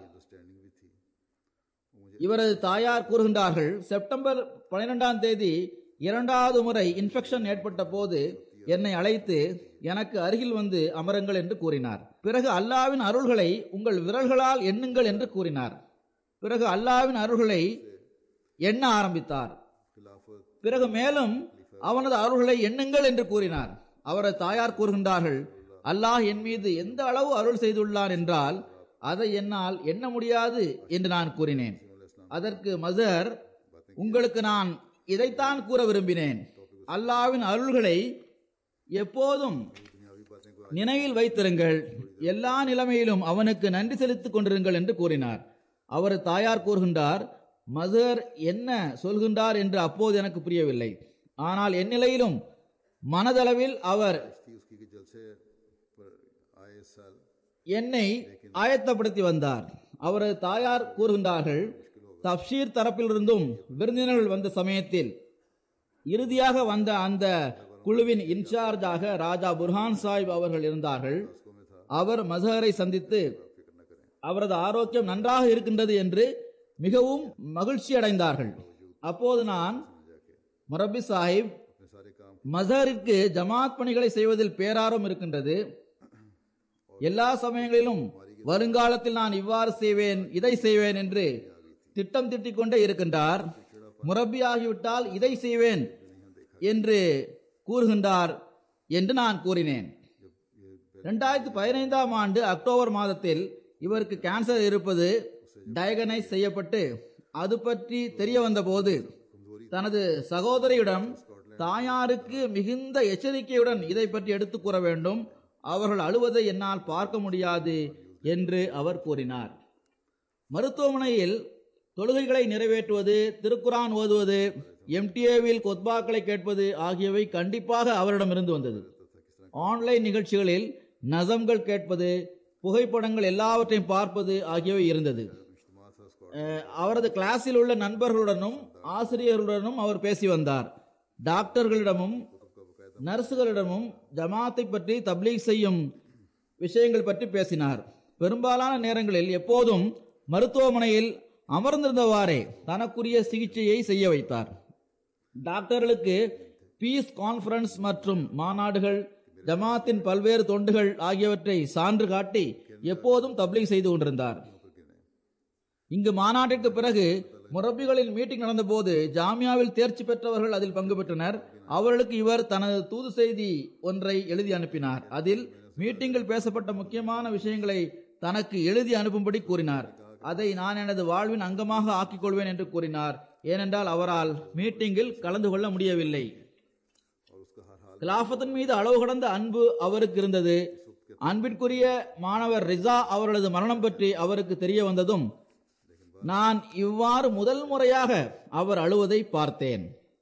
இவரது தாயார் கூறுகின்றார்கள் செப்டம்பர் பனிரெண்டாம் தேதி இரண்டாவது முறை இன்ஃபெக்ஷன் ஏற்பட்ட போது என்னை அழைத்து எனக்கு அருகில் வந்து அமருங்கள் என்று கூறினார் பிறகு அல்லாவின் அருள்களை உங்கள் விரல்களால் எண்ணுங்கள் என்று கூறினார் பிறகு அல்லாவின் அருள்களை எண்ண ஆரம்பித்தார் பிறகு மேலும் அவனது அருள்களை எண்ணுங்கள் என்று கூறினார் அவரது தாயார் கூறுகின்றார்கள் அல்லாஹ் என் மீது எந்த அளவு அருள் செய்துள்ளான் என்றால் அதை என்னால் எண்ண முடியாது என்று நான் கூறினேன் அதற்கு மசர் உங்களுக்கு நான் இதைத்தான் கூற விரும்பினேன் அல்லாவின் அருள்களை எப்போதும் நினைவில் வைத்திருங்கள் எல்லா நிலைமையிலும் அவனுக்கு நன்றி செலுத்திக் கொண்டிருங்கள் என்று கூறினார் அவர் தாயார் கூறுகின்றார் மதர் என்ன சொல்கின்றார் என்று அப்போது எனக்கு புரியவில்லை ஆனால் என் நிலையிலும் மனதளவில் அவர் என்னை ஆயத்தப்படுத்தி வந்தார் அவரது தாயார் கூறுகின்றார்கள் தப்ஷீர் தரப்பிலிருந்தும் விருந்தினர்கள் வந்த சமயத்தில் இறுதியாக வந்த அந்த குழுவின் இன்சார்ஜாக ராஜா புர்ஹான் சாஹிப் அவர்கள் இருந்தார்கள் அவர் மசஹரை சந்தித்து அவரது ஆரோக்கியம் நன்றாக இருக்கின்றது என்று மிகவும் மகிழ்ச்சி அடைந்தார்கள் அப்போது நான் மரபி சாஹிப் மசஹருக்கு ஜமாத் பணிகளை செய்வதில் பேரார்வம் இருக்கின்றது எல்லா சமயங்களிலும் வருங்காலத்தில் நான் இவ்வாறு செய்வேன் இதை செய்வேன் என்று திட்டம் திட்டிக் கொண்டே இருக்கின்றார் முரப்பி ஆகிவிட்டால் இதை செய்வேன் என்று கூறுகின்றார் என்று நான் கூறினேன் இரண்டாயிரத்தி பதினைந்தாம் ஆண்டு அக்டோபர் மாதத்தில் இவருக்கு கேன்சர் இருப்பது டயகனைஸ் செய்யப்பட்டு அது பற்றி தெரிய வந்தபோது தனது சகோதரியிடம் தாயாருக்கு மிகுந்த எச்சரிக்கையுடன் இதை பற்றி எடுத்துக் கூற வேண்டும் அவர்கள் அழுவதை என்னால் பார்க்க முடியாது என்று அவர் கூறினார் மருத்துவமனையில் தொழுகைகளை நிறைவேற்றுவது திருக்குரான் ஓதுவது எம்டிஏவில் கொத்பாக்களை கேட்பது ஆகியவை கண்டிப்பாக அவரிடமிருந்து வந்தது ஆன்லைன் நிகழ்ச்சிகளில் நசம்கள் கேட்பது புகைப்படங்கள் எல்லாவற்றையும் பார்ப்பது ஆகியவை இருந்தது அஹ், அவரது கிளாஸில் உள்ள நண்பர்களுடனும் ஆசிரியர்களுடனும் அவர் பேசி வந்தார் டாக்டர்களிடமும் நர்சுகளிடமும் ஜமாத்தை பற்றி தப்லீக் செய்யும் விஷயங்கள் பற்றி பேசினார் பெரும்பாலான நேரங்களில் எப்போதும் மருத்துவமனையில் அமர்ந்திருந்தவாறே தனக்குரிய சிகிச்சையை செய்ய வைத்தார் டாக்டர்களுக்கு பீஸ் கான்ஃபரன்ஸ் மற்றும் மாநாடுகள் ஜமாத்தின் பல்வேறு தொண்டுகள் ஆகியவற்றை சான்று காட்டி எப்போதும் தப்லீக் செய்து கொண்டிருந்தார் இங்கு மாநாட்டிற்கு பிறகு முரப்பிகளின் மீட்டிங் நடந்தபோது ஜாமியாவில் தேர்ச்சி பெற்றவர்கள் அதில் பங்கு பெற்றனர் அவர்களுக்கு இவர் தனது தூது செய்தி ஒன்றை எழுதி அனுப்பினார் அதில் மீட்டிங்கில் பேசப்பட்ட முக்கியமான விஷயங்களை தனக்கு எழுதி அனுப்பும்படி கூறினார் அதை நான் எனது வாழ்வின் அங்கமாக ஆக்கிக் கொள்வேன் என்று கூறினார் ஏனென்றால் அவரால் மீட்டிங்கில் கலந்து கொள்ள முடியவில்லை கிலாஃபத்தின் மீது அளவு கடந்த அன்பு அவருக்கு இருந்தது அன்பிற்குரிய மாணவர் ரிசா அவர்களது மரணம் பற்றி அவருக்கு தெரிய வந்ததும் நான் இவ்வாறு முதல் முறையாக அவர் அழுவதை பார்த்தேன்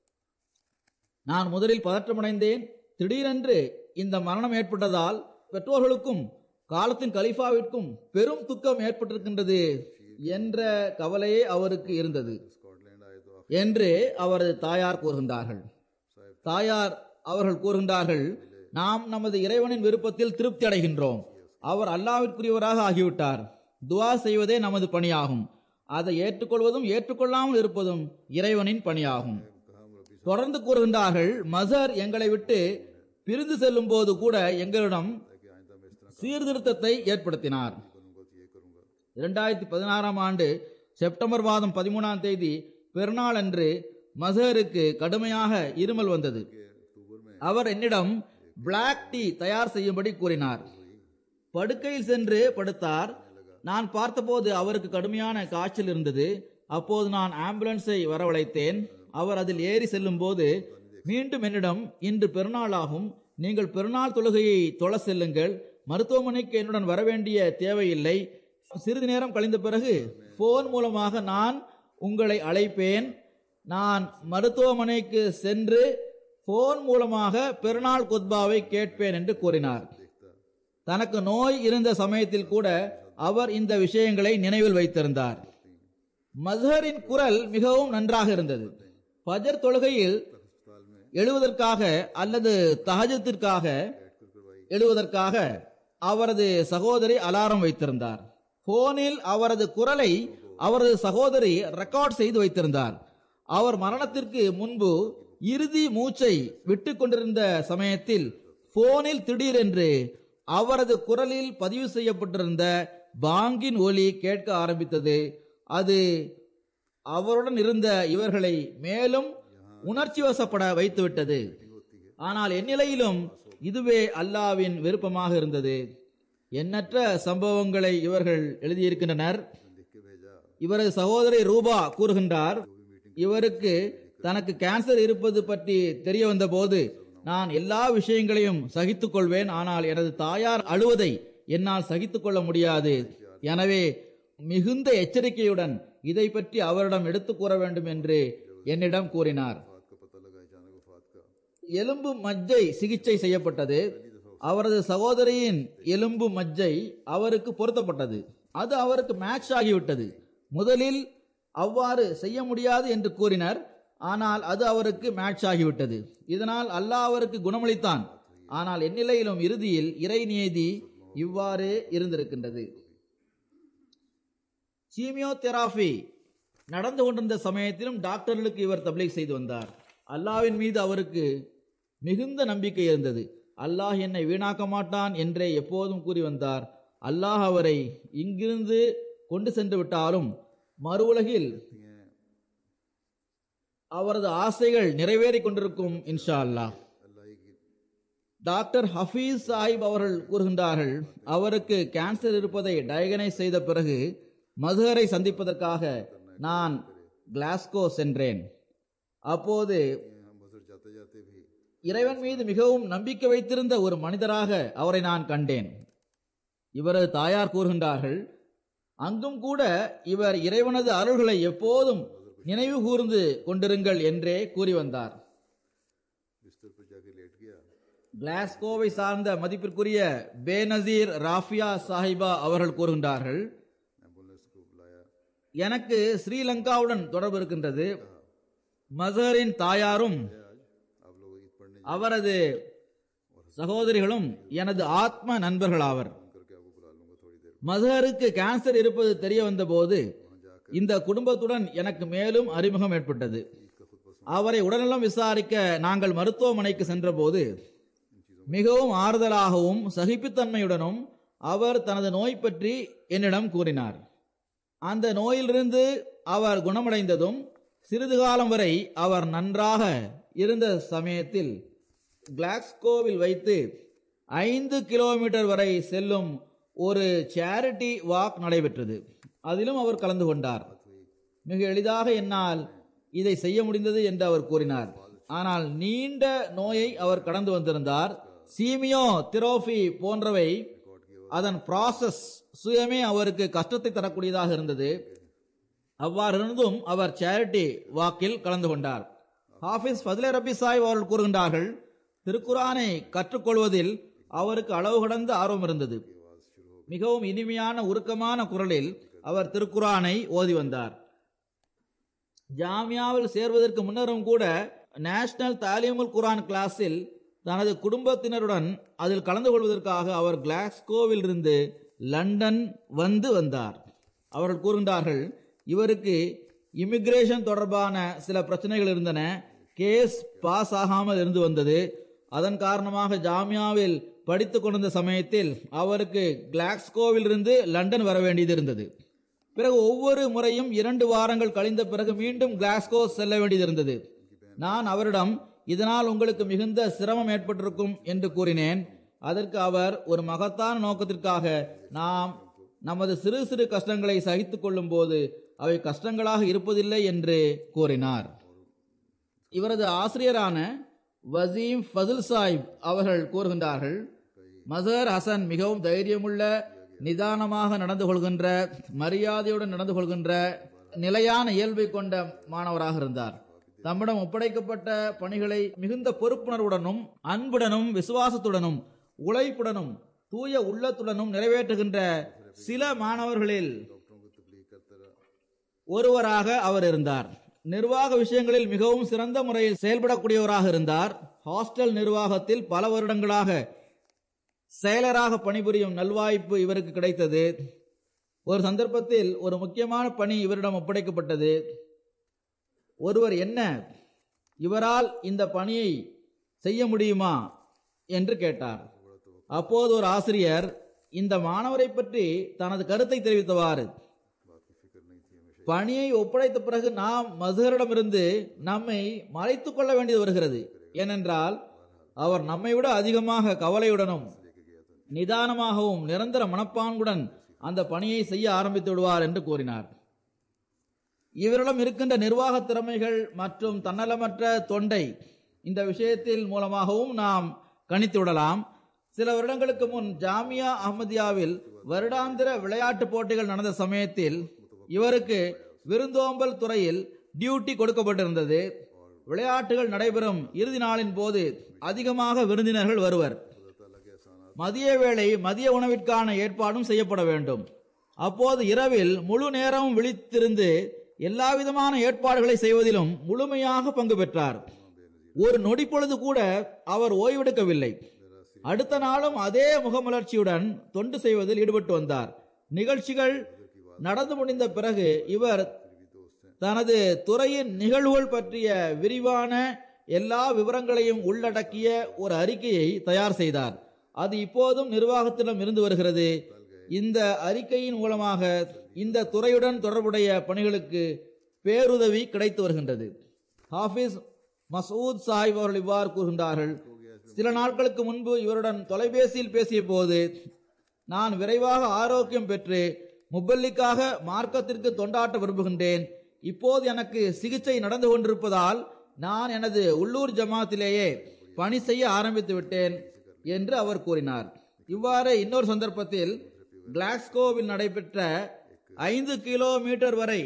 நான் முதலில் பதற்றமடைந்தேன் திடீரென்று இந்த மரணம் ஏற்பட்டதால் பெற்றோர்களுக்கும் காலத்தின் கலிஃபாவிற்கும் பெரும் துக்கம் ஏற்பட்டிருக்கின்றது என்ற கவலையே அவருக்கு இருந்தது स्कॉटलैंड आए तो என்று அவரது தாயார் கூறுகின்றார்கள் தாயார் அவர்கள் கூறுகின்றார்கள் நாம் நமது இறைவனின் விருப்பத்தில் திருப்தி அடைகின்றோம் அவர் அல்லாவிற்குரியவராக ஆகிவிட்டார் துவா செய்வதே நமது பணியாகும் அதை ஏற்றுக்கொள்வதும் ஏற்றுக்கொள்ளாமல் இருப்பதும் இறைவனின் பணியாகும் தொடர்ந்து கூறுகின்றார்கள் மசர் எங்களை விட்டு பிரிந்து செல்லும் போது கூட எங்களிடம் कि आइंदा मैं इस तरह சீர்திருத்தத்தை ஏற்படுத்தினார் करूंगा तो ये करूंगा இரண்டாயிரத்தி பதினாறாம் ஆண்டு செப்டம்பர் மாதம் பதிமூணாம் தேதி பெருநாள் அன்று மசருக்கு கடுமையாக இருமல் வந்தது अक्टूबर में அவர் என்னிடம் பிளாக் டீ தயார் செய்யும்படி கூறினார் படுக்கையில் சென்று படுத்தார் நான் பார்த்தபோது அவருக்கு கடுமையான காய்ச்சல் இருந்தது அப்போது நான் ஆம்புலன்ஸை வரவழைத்தேன் அவர் அதில் ஏறி செல்லும் போது மீண்டும் என்னிடம் இன்று பெருநாளாகும் நீங்கள் பெருநாள் தொழுகையை தொழ செல்லுங்கள் மருத்துவமனைக்கு என்னுடன் வர வேண்டிய தேவையில்லை சிறிது நேரம் கழிந்த பிறகு போன் மூலமாக நான் உங்களை அழைப்பேன் நான் மருத்துவமனைக்கு சென்று போன் மூலமாக பெருநாள் குத்பாவை கேட்பேன் என்று கூறினார் தனக்கு நோய் இருந்த சமயத்தில் கூட அவர் இந்த விஷயங்களை நினைவில் வைத்திருந்தார் மஸ்ஹரின் குரல் மிகவும் நன்றாக இருந்தது பஜர் தொழுகையில் अस्पताल में எழுவதற்காக அல்லது தஹஜத்திற்காக எழுவதற்காக அவரது சகோதரி அலாரம் வைத்திருந்தார் போனில் அவரது குரலை அவரது சகோதரி ரெக்கார்ட் செய்து வைத்திருந்தார் அவர் மரணத்திற்கு முன்பு இறுதி மூச்சை விட்டு கொண்டிருந்த சமயத்தில் போனில் திடீரென்று அவரது குரலில் பதிவு செய்யப்பட்டிருந்த பாங்கின் ஒலி கேட்க ஆரம்பித்தது அது அவருடன் இருந்த இவர்களை மேலும் உணர்ச்சி வசப்பட வைத்துவிட்டது ஆனால் எந்நிலையிலும் இதுவே அல்லாவின் விருப்பமாக இருந்தது எண்ணற்ற சம்பவங்களை இவர்கள் எழுதியிருக்கின்றனர் लिख के भेजा இவரது சகோதரி ரூபா கூறுகின்றார் இவருக்கு தனக்கு கேன்சர் இருப்பது பற்றி தெரிய வந்தபோது நான் எல்லா விஷயங்களையும் சகித்துக் கொள்வேன் ஆனால் எனது தாயார் அழுவதை என்னால் சகித்துக் கொள்ள முடியாது எனவே மிகுந்த எச்சரிக்கையுடன் இதை பற்றி அவரிடம் எடுத்துக் கூற வேண்டும் என்று என்னிடம் கூறினார் फात का पता लगा अचानक वफात का எலும்பு மஜ்ஜை சிகிச்சை செய்யப்பட்டது அவரது சகோதரியின் எலும்பு மஜ்ஜை அவருக்கு பொருத்தப்பட்டது அது அவருக்கு மேட்ச் ஆகிவிட்டது முதலில் அவ்வாறு செய்ய முடியாது என்று கூறினர் ஆனால் அது அவருக்கு மேட்ச் ஆகிவிட்டது இதனால் அல்லாஹ் அவருக்கு குணமளித்தான் ஆனால் எந்நிலையிலும் இறுதியில் இறை நியதி இவ்வாறு இருந்திருக்கின்றது கீமியோதெராபி நடந்து கொண்டிருந்த சமயத்திலும் டாக்டர்களுக்கு இவர் தப்லீக் செய்து வந்தார் அல்லாஹ்வின் மீது அவருக்கு மிகுந்த நம்பிக்கை இருந்தது அல்லாஹ் என்னை வீணாக்க மாட்டான் என்றே எப்போதும் கூறி வந்தார் அல்லாஹ் அவரை இங்கிருந்து கொண்டு சென்று விட்டாலும் மறு உலகில் அவரது ஆசைகள் நிறைவேறிக் கொண்டிருக்கும் இன்ஷா அல்லாஹ் अल्लाह ही की டாக்டர் ஹஃபீஸ் சாஹிப் அவர்கள் கூறுகின்றார்கள் அவருக்கு கேன்சர் இருப்பதை டயகனைஸ் செய்த பிறகு மதுரை சந்திப்பதற்காக நான் கிளாஸ்கோ சென்றேன் அப்போது हम बजर जाते जाते भी இறைவன் மீது மிகவும் நம்பிக்கை வைத்திருந்த ஒரு மனிதராக அவரை நான் கண்டேன் இவரது தாயார் கூறுகின்றார்கள் அங்கும் கூட இவர் இறைவனது அருள்களை எப்போதும் நினைவு கூர்ந்து கொண்டிருங்கள் என்றே கூறி வந்தார் बिस्तर पर जाके लेट गया கிளாஸ்கோவை சார்ந்த மதிப்பிற்குரிய பேனசீர் ராஃபியா சாஹிபா அவர்கள் கூறுகின்றார்கள் एम्बुलेंस को बुलाया எனக்கு ஸ்ரீலங்காவுடன் தொடர்பு இருக்கின்றது மசரின் தாயாரும் आप लोग ईद पढ़ने அவரது சகோதரிகளும் எனது ஆத்ம நண்பர்களாவர் करके आपको बुला लूंगा थोड़ी देर மசருக்கு கேன்சர் இருப்பது தெரிய வந்தபோது இந்த குடும்பத்துடன் எனக்கு மேலும் அறிமுகம் ஏற்பட்டது அவரை உடல்நலம் விசாரிக்க நாங்கள் மருத்துவமனைக்கு சென்றபோது மிகவும் ஆறுதலாகவும் சகிப்புத்தன்மையுடனும் அவர் தனது நோய் பற்றி என்னிடம் கூறினார் அந்த நோயிலிருந்து அவர் குணமடைந்ததும் சிறிது காலம் வரை அவர் நன்றாக இருந்த சமயத்தில் கிளாஸ்கோவில் வைத்து ஐந்து கிலோமீட்டர் வரை செல்லும் ஒரு சேரிட்டி வாக் நடைபெற்றது அதிலும் அவர் கலந்து கொண்டார் மிக எளிதாக என்னால் இதை செய்ய முடிந்தது என்று அவர் கூறினார் ஆனால் நீண்ட நோயை அவர் கடந்து வந்திருந்தார் சீமியோ திரோபி போன்றவை அதன் ப்ராசஸ் சுயமே அவருக்கு கஷ்டத்தை தரக்கூடியதாக இருந்தது அவ்வாறு இருந்தும் அவர் சேரிட்டி வாக்கில் கலந்து கொண்டார் ஹாஃபிஸ் ஃபதுலே ரபி சாஹிப் அவர்கள் கூறுகின்றார்கள் திருக்குரானை கற்றுக்கொள்வதில் அவருக்கு அளவு கடந்த ஆர்வம் இருந்தது மிகவும் இனிமையான உருக்கமான குரலில் அவர் திருக்குரானை ஓதி வந்தார் ஜாமியாவில் சேர்வதற்கு முன்னரும் கூட நேஷனல் தாலிமுல் குரான் கிளாஸில் தனது குடும்பத்தினருடன் அதில் கலந்து கொள்வதற்காக அவர் கிளாஸ்கோவில் இருந்து லண்டன் வந்து வந்தார் அவர்கள் கூறுகின்றார்கள் இவருக்கு இமிகிரேஷன் தொடர்பான சில பிரச்சனைகள் இருந்தன கேஸ் பாஸ் ஆகாமல் இருந்து வந்தது அதன் காரணமாக ஜாமியாவில் படித்துக் கொண்டிருந்த சமயத்தில் அவருக்கு கிளாஸ்கோவில் இருந்து லண்டன் வர வேண்டியது இருந்தது பிறகு ஒவ்வொரு முறையும் இரண்டு வாரங்கள் கழிந்த பிறகு மீண்டும் கிளாஸ்கோ செல்ல வேண்டியது இருந்தது நான் அவரிடம் இதனால் உங்களுக்கு மிகுந்த சிரமம் ஏற்பட்டிருக்கும் என்று கூறினேன் அதற்கு அவர் ஒரு மகத்தான நோக்கத்திற்காக நாம் நமது சிறு சிறு கஷ்டங்களை சகித்துக் கொள்ளும் போது அவை கஷ்டங்களாக இருப்பதில்லை என்று கூறினார் இவரது ஆசிரியரான வசீம் ஃபதுல் சாஹிப் அவர்கள் கூறுகின்றார்கள் மசர் ஹசன் மிகவும் தைரியமுள்ள நிதானமாக நடந்து கொள்கின்ற மரியாதையுடன் நடந்து கொள்கின்ற நிலையான இயல்பை கொண்ட மாணவராக இருந்தார் தம்மிடம் ஒப்படைக்கப்பட்ட பணிகளை மிகுந்த பொறுப்புணர்வுடனும் அன்புடனும் விசுவாசத்துடனும் உழைப்புடனும் தூய உள்ளத்துடனும் நிறைவேற்றுகின்ற சில மாணவர்களில் ஒருவராக அவர் இருந்தார் நிர்வாக விஷயங்களில் மிகவும் சிறந்த முறையில் செயல்படக்கூடியவராக இருந்தார் ஹாஸ்டல் நிர்வாகத்தில் பல வருடங்களாக செயலராக பணிபுரியும் நல்வாய்ப்பு இவருக்கு கிடைத்தது ஒரு சந்தர்ப்பத்தில் ஒரு முக்கியமான பணி இவரிடம் ஒப்படைக்கப்பட்டது ஒருவர் என்ன இவரால் இந்த பணியை செய்ய முடியுமா என்று கேட்டார் அப்போது ஒரு ஆசிரியர் இந்த மாணவரை பற்றி தனது கருத்தை தெரிவித்தவாறு பணியை ஒப்படைத்த பிறகு நாம் மதுகரிடமிருந்து நம்மை மறைத்துக் கொள்ள வேண்டியது வருகிறது ஏனென்றால் அவர் நம்மை விட அதிகமாக கவலையுடனும் நிதானமாகவும் நிரந்தர மனப்பாங்குடன் அந்த பணியை செய்ய ஆரம்பித்து விடுவார் என்று கூறினார் இவரிடம் இருக்கின்ற நிர்வாக திறமைகள் மற்றும் தன்னலமற்ற தொண்டை இந்த விஷயத்தில் மூலமாகவும் நாம் கணித்து விடலாம் சில வருடங்களுக்கு முன் ஜாமியா அஹமதியாவில் வருடாந்திர விளையாட்டு போட்டிகள் நடந்த சமயத்தில் இவருக்கு விருந்தோம்பல் துறையில் டியூட்டி கொடுக்கப்பட்டிருந்தது விளையாட்டுகள் நடைபெறும் இறுதி நாளின் போது அதிகமாக விருந்தினர்கள் வருவர் மதிய வேளை மதிய உணவிற்கான ஏற்பாடும் செய்யப்பட வேண்டும் அப்போது இரவில் முழு நேரமும் விழித்திருந்து எல்லா விதமான ஏற்பாடுகளை செய்வதிலும் முழுமையாக பங்கு பெற்றார் ஒரு நொடி பொழுது கூட அவர் ஓய்வெடுக்கவில்லை அடுத்த நாளும் அதே முகமலர்ச்சியுடன் தொண்டு செய்வதில் ஈடுபட்டு வந்தார் நிகழ்ச்சிகள் நடந்து முடிந்த பிறகு இவர் தனது துறையின் நிகழ்வுகள் பற்றிய விரிவான எல்லா விவரங்களையும் உள்ளடக்கிய ஒரு அறிக்கையை தயார் செய்தார் அது இப்போதும் நிர்வாகத்திடம் இருந்து வருகிறது இந்த அறிக்கையின் மூலமாக இந்த துறையுடன் தொடர்புடைய பணிகளுக்கு பேருதவி கிடைத்து வருகின்றது ஹாஃபிஸ் மசூத் சாஹிப் அவர்கள் இவ்வாறு கூறுகின்றார்கள் சில நாட்களுக்கு முன்பு இவருடன் தொலைபேசியில் பேசிய போது நான் விரைவாக ஆரோக்கியம் பெற்று முப்பல்லிக்காக மார்க்கத்திற்கு தொண்டாட்ட விரும்புகின்றேன் இப்போது எனக்கு சிகிச்சை நடந்து கொண்டிருப்பதால் நான் எனது உள்ளூர் ஜமாத்திலேயே பணி செய்ய ஆரம்பித்து விட்டேன் என்று அவர் கூறினார் இவ்வாறு இன்னொரு சந்தர்ப்பத்தில் கிளாஸ்கோவில் நடைபெற்ற ஐந்து கிலோமீட்டர் வரை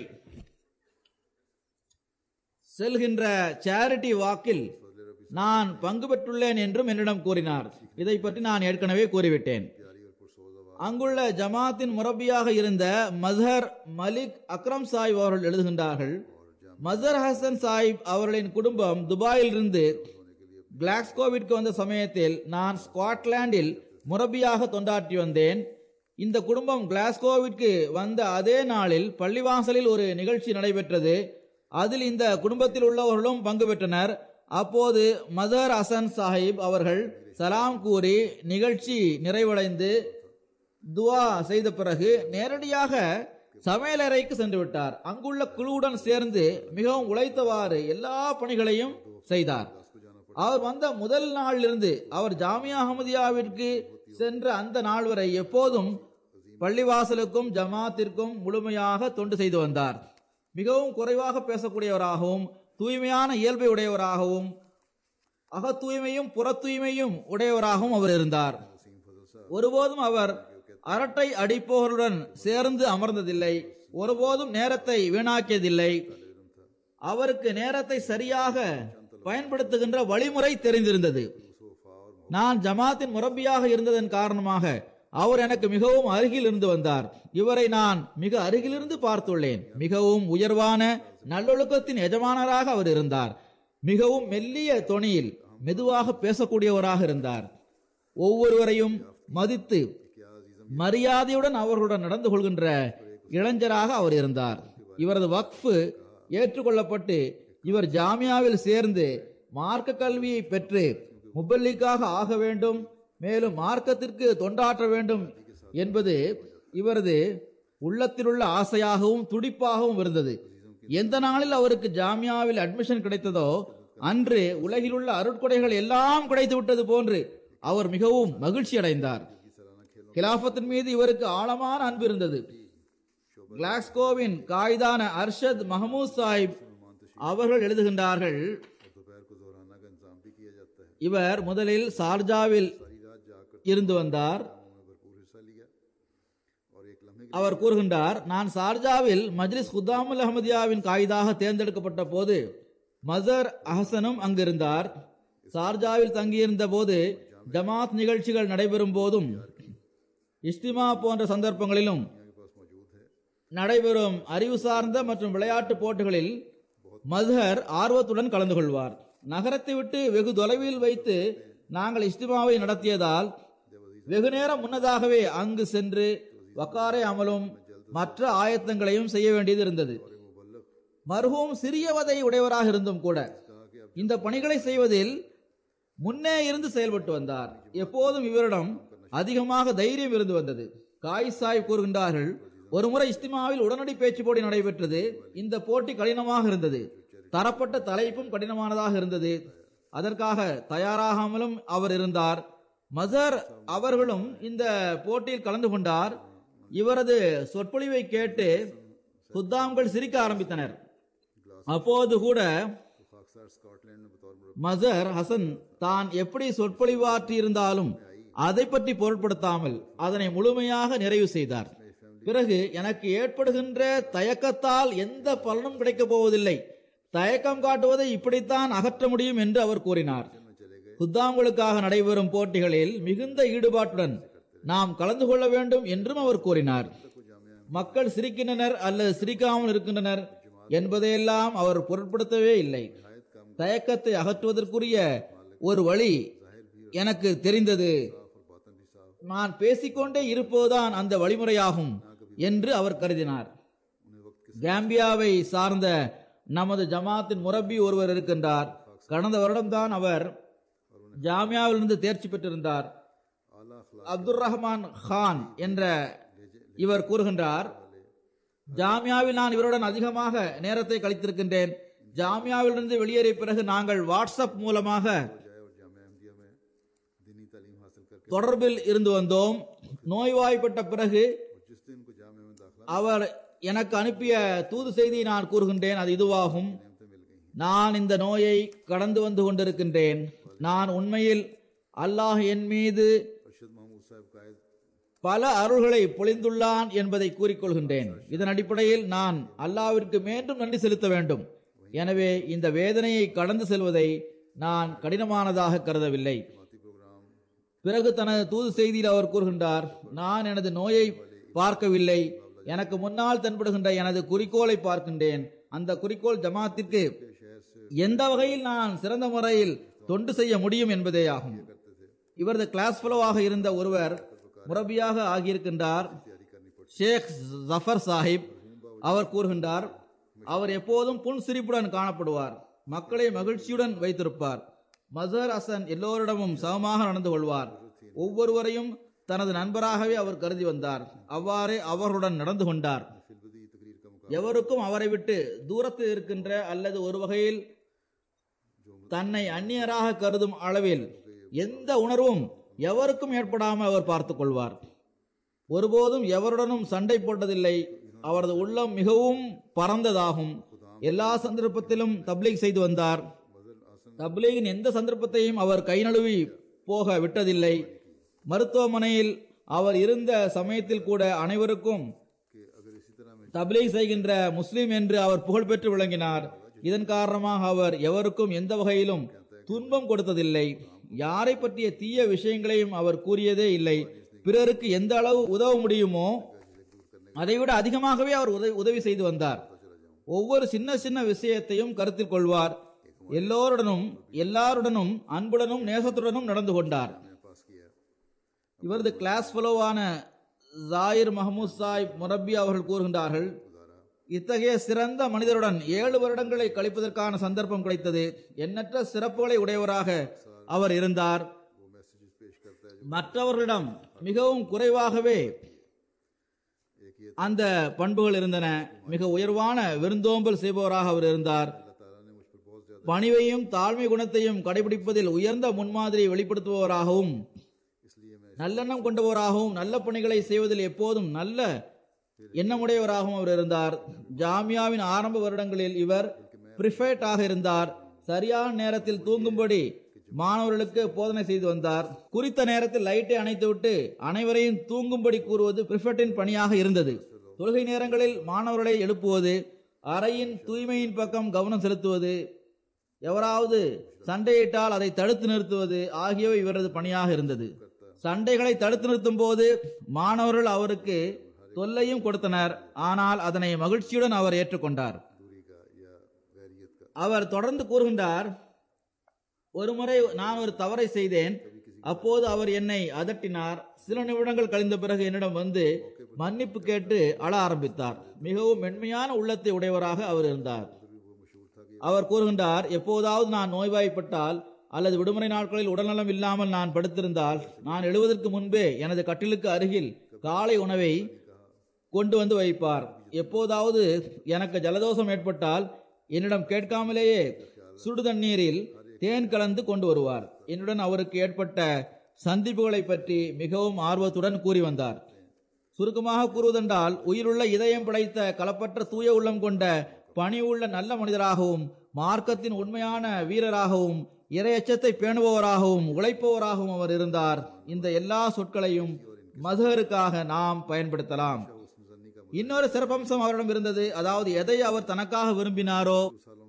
செல்கின்ற சேரிட்டி வாக்கில் நான் பங்கு பெற்றுள்ளேன் என்றும் என்னிடம் கூறினார் இதை பற்றி நான் ஏற்கனவே கூறிவிட்டேன் அங்குள்ள ஜமாத்தின் முரப்பியாக இருந்த மசஹர் மலிக் அக்ரம் சாஹிப் அவர்கள் எழுதுகின்றார்கள் மசர் ஹசன் சாஹிப் அவர்களின் குடும்பம் துபாயிலிருந்து கிளாஸ்கோவிற்கு வந்த சமயத்தில் நான் ஸ்காட்லாந்தில் முரப்பியாக தொண்டாற்றி வந்தேன் இந்த குடும்பம் கிளாஸ்கோவிற்கு வந்த அதே நாளில் பள்ளிவாசலில் ஒரு நிகழ்ச்சி நடைபெற்றது அதில் இந்த குடும்பத்தில் உள்ளவர்களும் பங்கு பெற்றனர் அப்போது மதர் ஹசன் சாஹிப் அவர்கள் சலாம் கூறி நிகழ்ச்சி நிறைவடைந்து துவா செய்த பிறகு நேரடியாக சமையலறைக்கு சென்று விட்டார் அங்குள்ள குழுவுடன் சேர்ந்து மிகவும் உழைத்தவாறு எல்லா பணிகளையும் செய்தார் அவர் வந்த முதல் நாளிலிருந்து அவர் ஜாமியா அஹமதியாவிற்கு சென்ற அந்த நாள் வரை எப்போதும் பள்ளிவாசலுக்கும் ஜமாத்திற்கும் முழுமையாக தொண்டு செய்து வந்தார் மிகவும் குறைவாக பேசக்கூடியவராகவும் தூய்மையான இயல்பை உடையவராகவும் அக தூய்மையும் புற தூய்மையும் உடையவராகவும் அவர் இருந்தார் ஒருபோதும் அவர் அரட்டை அடிப்பவர்களுடன் சேர்ந்து அமர்ந்ததில்லை ஒருபோதும் நேரத்தை வீணாக்கியதில்லை அவருக்கு நேரத்தை சரியாக பயன்படுத்துகின்ற வழிமுறை தெரிந்திருந்தது நான் ஜமாத்தின் முரப்பியாக இருந்ததன் காரணமாக அவர் எனக்கு மிகவும் அருகில் இருந்து வந்தார் இவரை நான் மிக அருகிலிருந்து பார்த்துள்ளேன் மிகவும் உயர்வான நல்லொழுக்கத்தின் எஜமானராக அவர் இருந்தார் மிகவும் மெல்லிய தொனியில் மெதுவாக பேசக்கூடியவராக இருந்தார் ஒவ்வொருவரையும் மதித்து மரியாதையுடன் அவர்களுடன் நடந்து கொள்கின்ற இளைஞராக அவர் இருந்தார் இவரது வக்ஃபு ஏற்றுக்கொள்ளப்பட்டு இவர் ஜாமியாவில் சேர்ந்து மார்க்க கல்வியை பெற்று முபல்லிக்காக ஆக வேண்டும் மேலும் மார்க்கத்திற்கு தொண்டாற்ற வேண்டும் என்பது இவரது உள்ளத்திலுள்ள ஆசையாகவும் துடிப்பாகவும் இருந்தது எந்த நாளில் அவருக்கு ஜாமியாவில் அட்மிஷன் கிடைத்ததோ அன்று உலகிலுள்ள அருட்கொடைகள் எல்லாம் கிடைத்து விட்டது போன்று அவர் மிகவும் மகிழ்ச்சி அடைந்தார் கிலாபத்தின் மீது இவருக்கு ஆழமான அன்பு இருந்தது கிளாஸ்கோவின் காய்தான அர்ஷத் மஹமூத் சாஹிப் அவர்கள் எழுதுகின்றார்கள் दोपहर को दोहराना का इंतजाम भी किया जाता है இவர் முதலில் சார்ஜாவில் सारी रात जाकर இருந்து வந்தார் में भरपूर हिस्सा लिया और एक लम्हे के அவர் கூறுகின்றார் நான் சார்ஜாவில் மஜ்லிஸ் குத்தாமுல் அஹமதியாவின் காயிதாக தேர்ந்தெடுக்கப்பட்ட போது மசர் அஹசனும் அங்கிருந்தார் சார்ஜாவில் தங்கியிருந்த போது ஜமாத் நிகழ்ச்சிகள் நடைபெறும் போதும் இஸ்திமா போன்ற சந்தர்ப்பங்களிலும் के पास मौजूद है நடைபெறும் அறிவு சார்ந்த மற்றும் விளையாட்டு போட்டிகளில் மதுஹர் ஆர்வத்துடன் கலந்து கொள்வார் நகரத்தை விட்டு வெகு தொலைவில் வைத்து நாங்கள் இஸ்திமாவை நடத்தியதால் வெகு நேரம் முன்னதாகவே அங்கு சென்று வக்காரை அமலும் மற்ற ஆயத்தங்களையும் செய்ய வேண்டியது இருந்தது மர்ஹூம் சிறிய வதை உடையவராக இருந்தும் கூட இந்த பணிகளை செய்வதில் முன்னே இருந்து செயல்பட்டு வந்தார் எப்போதும் இவரிடம் அதிகமாக தைரியம் இருந்து வந்தது காய் சாய் கூறுகின்றார்கள் ஒருமுறை இஸ்திமாவில் உடனடி பேச்சு போட்டி நடைபெற்றது இந்த போட்டி கடினமாக இருந்தது தரப்பட்ட தலைப்பும் கடினமானதாக இருந்தது அதற்காக தயாராகாமலும் அவர் இருந்தார் மசர் அவர்களும் இந்த போட்டியில் கலந்து கொண்டார் இவரது சொற்பொழிவை கேட்டு சுத்தாம்கள் சிரிக்க ஆரம்பித்தனர் அப்போது கூட तो खाकसार स्कॉटलैंड में बतौर मुरब्बी மசர் ஹசன் தான் எப்படி சொற்பொழிவாற்றி இருந்தாலும் அதை பற்றி பொருட்படுத்தாமல் அதனை முழுமையாக நிறைவு செய்தார் பிறகு எனக்கு ஏற்படுகின்ற தயக்கத்தால் எந்த பலனும் கிடைக்கப் போவதில்லை தயக்கம் காட்டுவதை இப்படித்தான் அகற்ற முடியும் என்று அவர் கூறினார் குத்தாங்களுக்காக நடைபெறும் போட்டிகளில் மிகுந்த ஈடுபாட்டுடன் நாம் கலந்து கொள்ள வேண்டும் என்றும் அவர் கூறினார் மக்கள் சிரிக்கின்றனர் அல்லது சிரிக்காமல் இருக்கின்றனர் என்பதையெல்லாம் அவர் பொருட்படுத்தவே இல்லை தயக்கத்தை அகற்றுவதற்குரிய ஒரு வழி எனக்கு தெரிந்தது நான் பேசிக்கொண்டே இருப்பதுதான் அந்த வழிமுறையாகும் என்று அவர் கருதினார் காம்பியாவை சார்ந்த நமது ஜமாத்தின் முரப்பி ஒருவர் இருக்கின்றார் கடந்த வருடம்தான் அவர் ஜாமியாவிலிருந்து தேர்ச்சி பெற்றிருந்தார் आला अखलाक அப்துல் ரஹ்மான் கான் என்ற இவர் கூறுகின்றார் ஜாமியாவில் நான் இவருடன் அதிகமாக நேரத்தை கழித்திருக்கின்றேன் ஜாமியாவிலிருந்து வெளியேறிய பிறகு நாங்கள் வாட்ஸ்அப் மூலமாக जाए और जामिया अहमदिया में दीनी तालीम हासिल करके தொடர்பில் இருந்து வந்தோம் நோய்வாய்ப்பட்ட பிறகு और जिस दिन को जामिया में दाखिला அவர் எனக்கு அனுப்பிய தூது செய்தியை நான் கூறுகின்றேன் அது இதுவாகும் नियमतें मिल गई நான் இந்த நோயை கடந்து வந்து கொண்டிருக்கின்றேன் நான் உண்மையில் அல்லாஹ் என் மீது अरशद महमूद साहब कायद பல அருள்களை பொழிந்துள்ளான் என்பதை கூறிக்கொள்கின்றேன் இதன் அடிப்படையில் நான் அல்லாவிற்கு மீண்டும் நன்றி செலுத்த வேண்டும் எனவே இந்த வேதனையை கடந்து செல்வதை நான் கடினமானதாக கருதவில்லை जमाती प्रोग्राम பிறகு தனது தூது செய்தியில் அவர் கூறுகின்றார் நான் எனது நோயை பார்க்கவில்லை எனக்கு முன்னால் தென்படுகின்ற எனது குறிக்கோளை பார்க்கின்றேன் அந்த குறிக்கோள் ஜமாத்திற்கு के शहर से எந்த வகையில் நான் சிறந்த முறையில் தொண்டு செய்ய முடியும் என்பதே ஆகும் करते थे இவரது கிளாஸ் ஃபெலோவாக இருந்த ஒருவர் முரபியாக ஆகியிருக்கின்றார் तैयारी करनी पड़ती ஷேக் ஜஃபர் சாஹிப் அவர் கூறுகின்றார் அவர் எப்போதும் புன்சிரிப்புடன் காணப்படுவார் மக்களை மகிழ்ச்சியுடன் வைத்திருப்பார் மசர் ஹசன் எல்லோரிடமும் சமமாக நடந்து கொள்வார் ஒவ்வொருவரையும் தனது நண்பராகவே அவர் கருதி வந்தார் அவ்வாறே அவர்களுடன் நடந்து கொண்டார் फिलबदी எவருக்கும் அவரை விட்டு தூரத்தில் இருக்கின்ற அல்லது ஒரு வகையில் தன்னை அந்நியராக கருதும் அளவில் எந்த உணர்வும் எவருக்கும் ஏற்படாமல் அவர் பார்த்துக் கொள்வார் ஒருபோதும் எவருடனும் சண்டை போட்டதில்லை அவரது உள்ளம் மிகவும் பரந்ததாகும் எல்லா சந்தர்ப்பத்திலும் தப்லீக் செய்து வந்தார் தப்லீகின் எந்த சந்தர்ப்பத்தையும் அவர் கை நழுவி போக விட்டதில்லை மருத்துவமனையில் அவர் இருந்த சமயத்தில் கூட அனைவருக்கும் தப்லீக் செய்கின்ற முஸ்லிம் என்று அவர் புகழ்பெற்று விளங்கினார் இதன் காரணமாக அவர் எவருக்கும் எந்த வகையிலும் துன்பம் கொடுத்ததில்லை யாரை பற்றிய தீய விஷயங்களையும் அவர் கூறியதே இல்லை பிறருக்கு எந்த அளவு உதவ முடியுமோ அதைவிட அதிகமாகவே அவர் உதவி உதவி செய்து வந்தார் ஒவ்வொரு சின்ன சின்ன விஷயத்தையும் கருத்தில் கொள்வார் எல்லோருடனும் எல்லாருடனும் அன்புடனும் நேசத்துடனும் நடந்து கொண்டார் இவரது கிளாஸ் ஃபெலோவான ஜாயிர் மஹமூத் சாஹிப் முரப்பி அவர்கள் கூறுகின்றார்கள் இத்தகைய சிறந்த மனிதருடன் ஏழு வருடங்களை கழிப்பதற்கான சந்தர்ப்பம் கிடைத்தது எண்ணற்ற சிறப்புகளை உடையவராக அவர் இருந்தார் மற்றவர்களிடம் மிகவும் குறைவாகவே அந்த பண்புகள் இருந்தன மிக உயர்வான விருந்தோம்பல் செய்பவராக அவர் இருந்தார் பணிவையும் தாழ்மை குணத்தையும் கடைபிடிப்பதில் உயர்ந்த முன்மாதிரியை வெளிப்படுத்துபவராகவும் நல்லெண்ணம் கொண்டவராகவும் நல்ல பணிகளை செய்வதில் எப்போதும் நல்ல எண்ணமுடையவராகவும் அவர் இருந்தார் ஜாமியாவின் ஆரம்ப வருடங்களில் இவர் பிரிஃபேட் ஆக இருந்தார் சரியான நேரத்தில் தூங்கும்படி மாணவர்களுக்கு போதனை செய்து வந்தார் குறித்த நேரத்தில் லைட்டை அணைத்துவிட்டு அனைவரையும் தூங்கும்படி கூறுவது பிரிஃபெட்டின் பணியாக இருந்தது தொழுகை நேரங்களில் மாணவர்களை எழுப்புவது அறையின் தூய்மையின் பக்கம் கவனம் செலுத்துவது எவராவது சண்டையிட்டால் அதை தடுத்து நிறுத்துவது ஆகியவை இவரது பணியாக இருந்தது சண்டைகளை தடுத்து நிறுத்தும் போது மாணவர்கள் அவருக்கு தொல்லையும் கொடுத்தனர் ஆனால் அதனை மகிழ்ச்சியுடன் அவர் ஏற்றுக்கொண்டார் அவர் தொடர்ந்து கூறுகின்றார் ஒருமுறை நான் ஒரு தவறை செய்தேன் அப்போது அவர் என்னை அதட்டினார் சில நிமிடங்கள் கழிந்த பிறகு என்னிடம் வந்து மன்னிப்பு கேட்டு அழ ஆரம்பித்தார் மிகவும் மென்மையான உள்ளத்தை உடையவராக அவர் இருந்தார் அவர் கூறுகின்றார் எப்போதாவது நான் நோய்வாய்ப்பட்டால் அல்லது விடுமுறை நாட்களில் உடல்நலம் இல்லாமல் நான் படுத்திருந்தால் நான் எழுவதற்கு முன்பே எனது கட்டிலுக்கு அருகில் காலை உணவை கொண்டு வந்து வைப்பார் எப்போதாவது எனக்கு ஜலதோஷம் ஏற்பட்டால் என்னிடம் கேட்காமலேயே சுடு தண்ணீரில் தேன் கலந்து கொண்டு வருவார் என்னுடன் அவருக்கு ஏற்பட்ட சந்திப்புகளை பற்றி மிகவும் ஆர்வத்துடன் கூறி வந்தார் சுருக்கமாக கூறுவதென்றால் உயிருள்ள இதயம் படைத்த களப்பற்ற தூய உள்ளம் கொண்ட பணி உள்ள நல்ல மனிதராகவும் மார்க்கத்தின் உண்மையான வீரராகவும் இரையச்சத்தை பேணுபவராகவும் உழைப்பவராகவும் அவர் இருந்தார் இந்த எல்லா சொற்களையும் மதுகருக்காக நாம் பயன்படுத்தலாம் இன்னொரு சிறப்பம்சம் அவரிடம் இருந்தது அதாவது எதை அவர் தனக்காக விரும்பினாரோ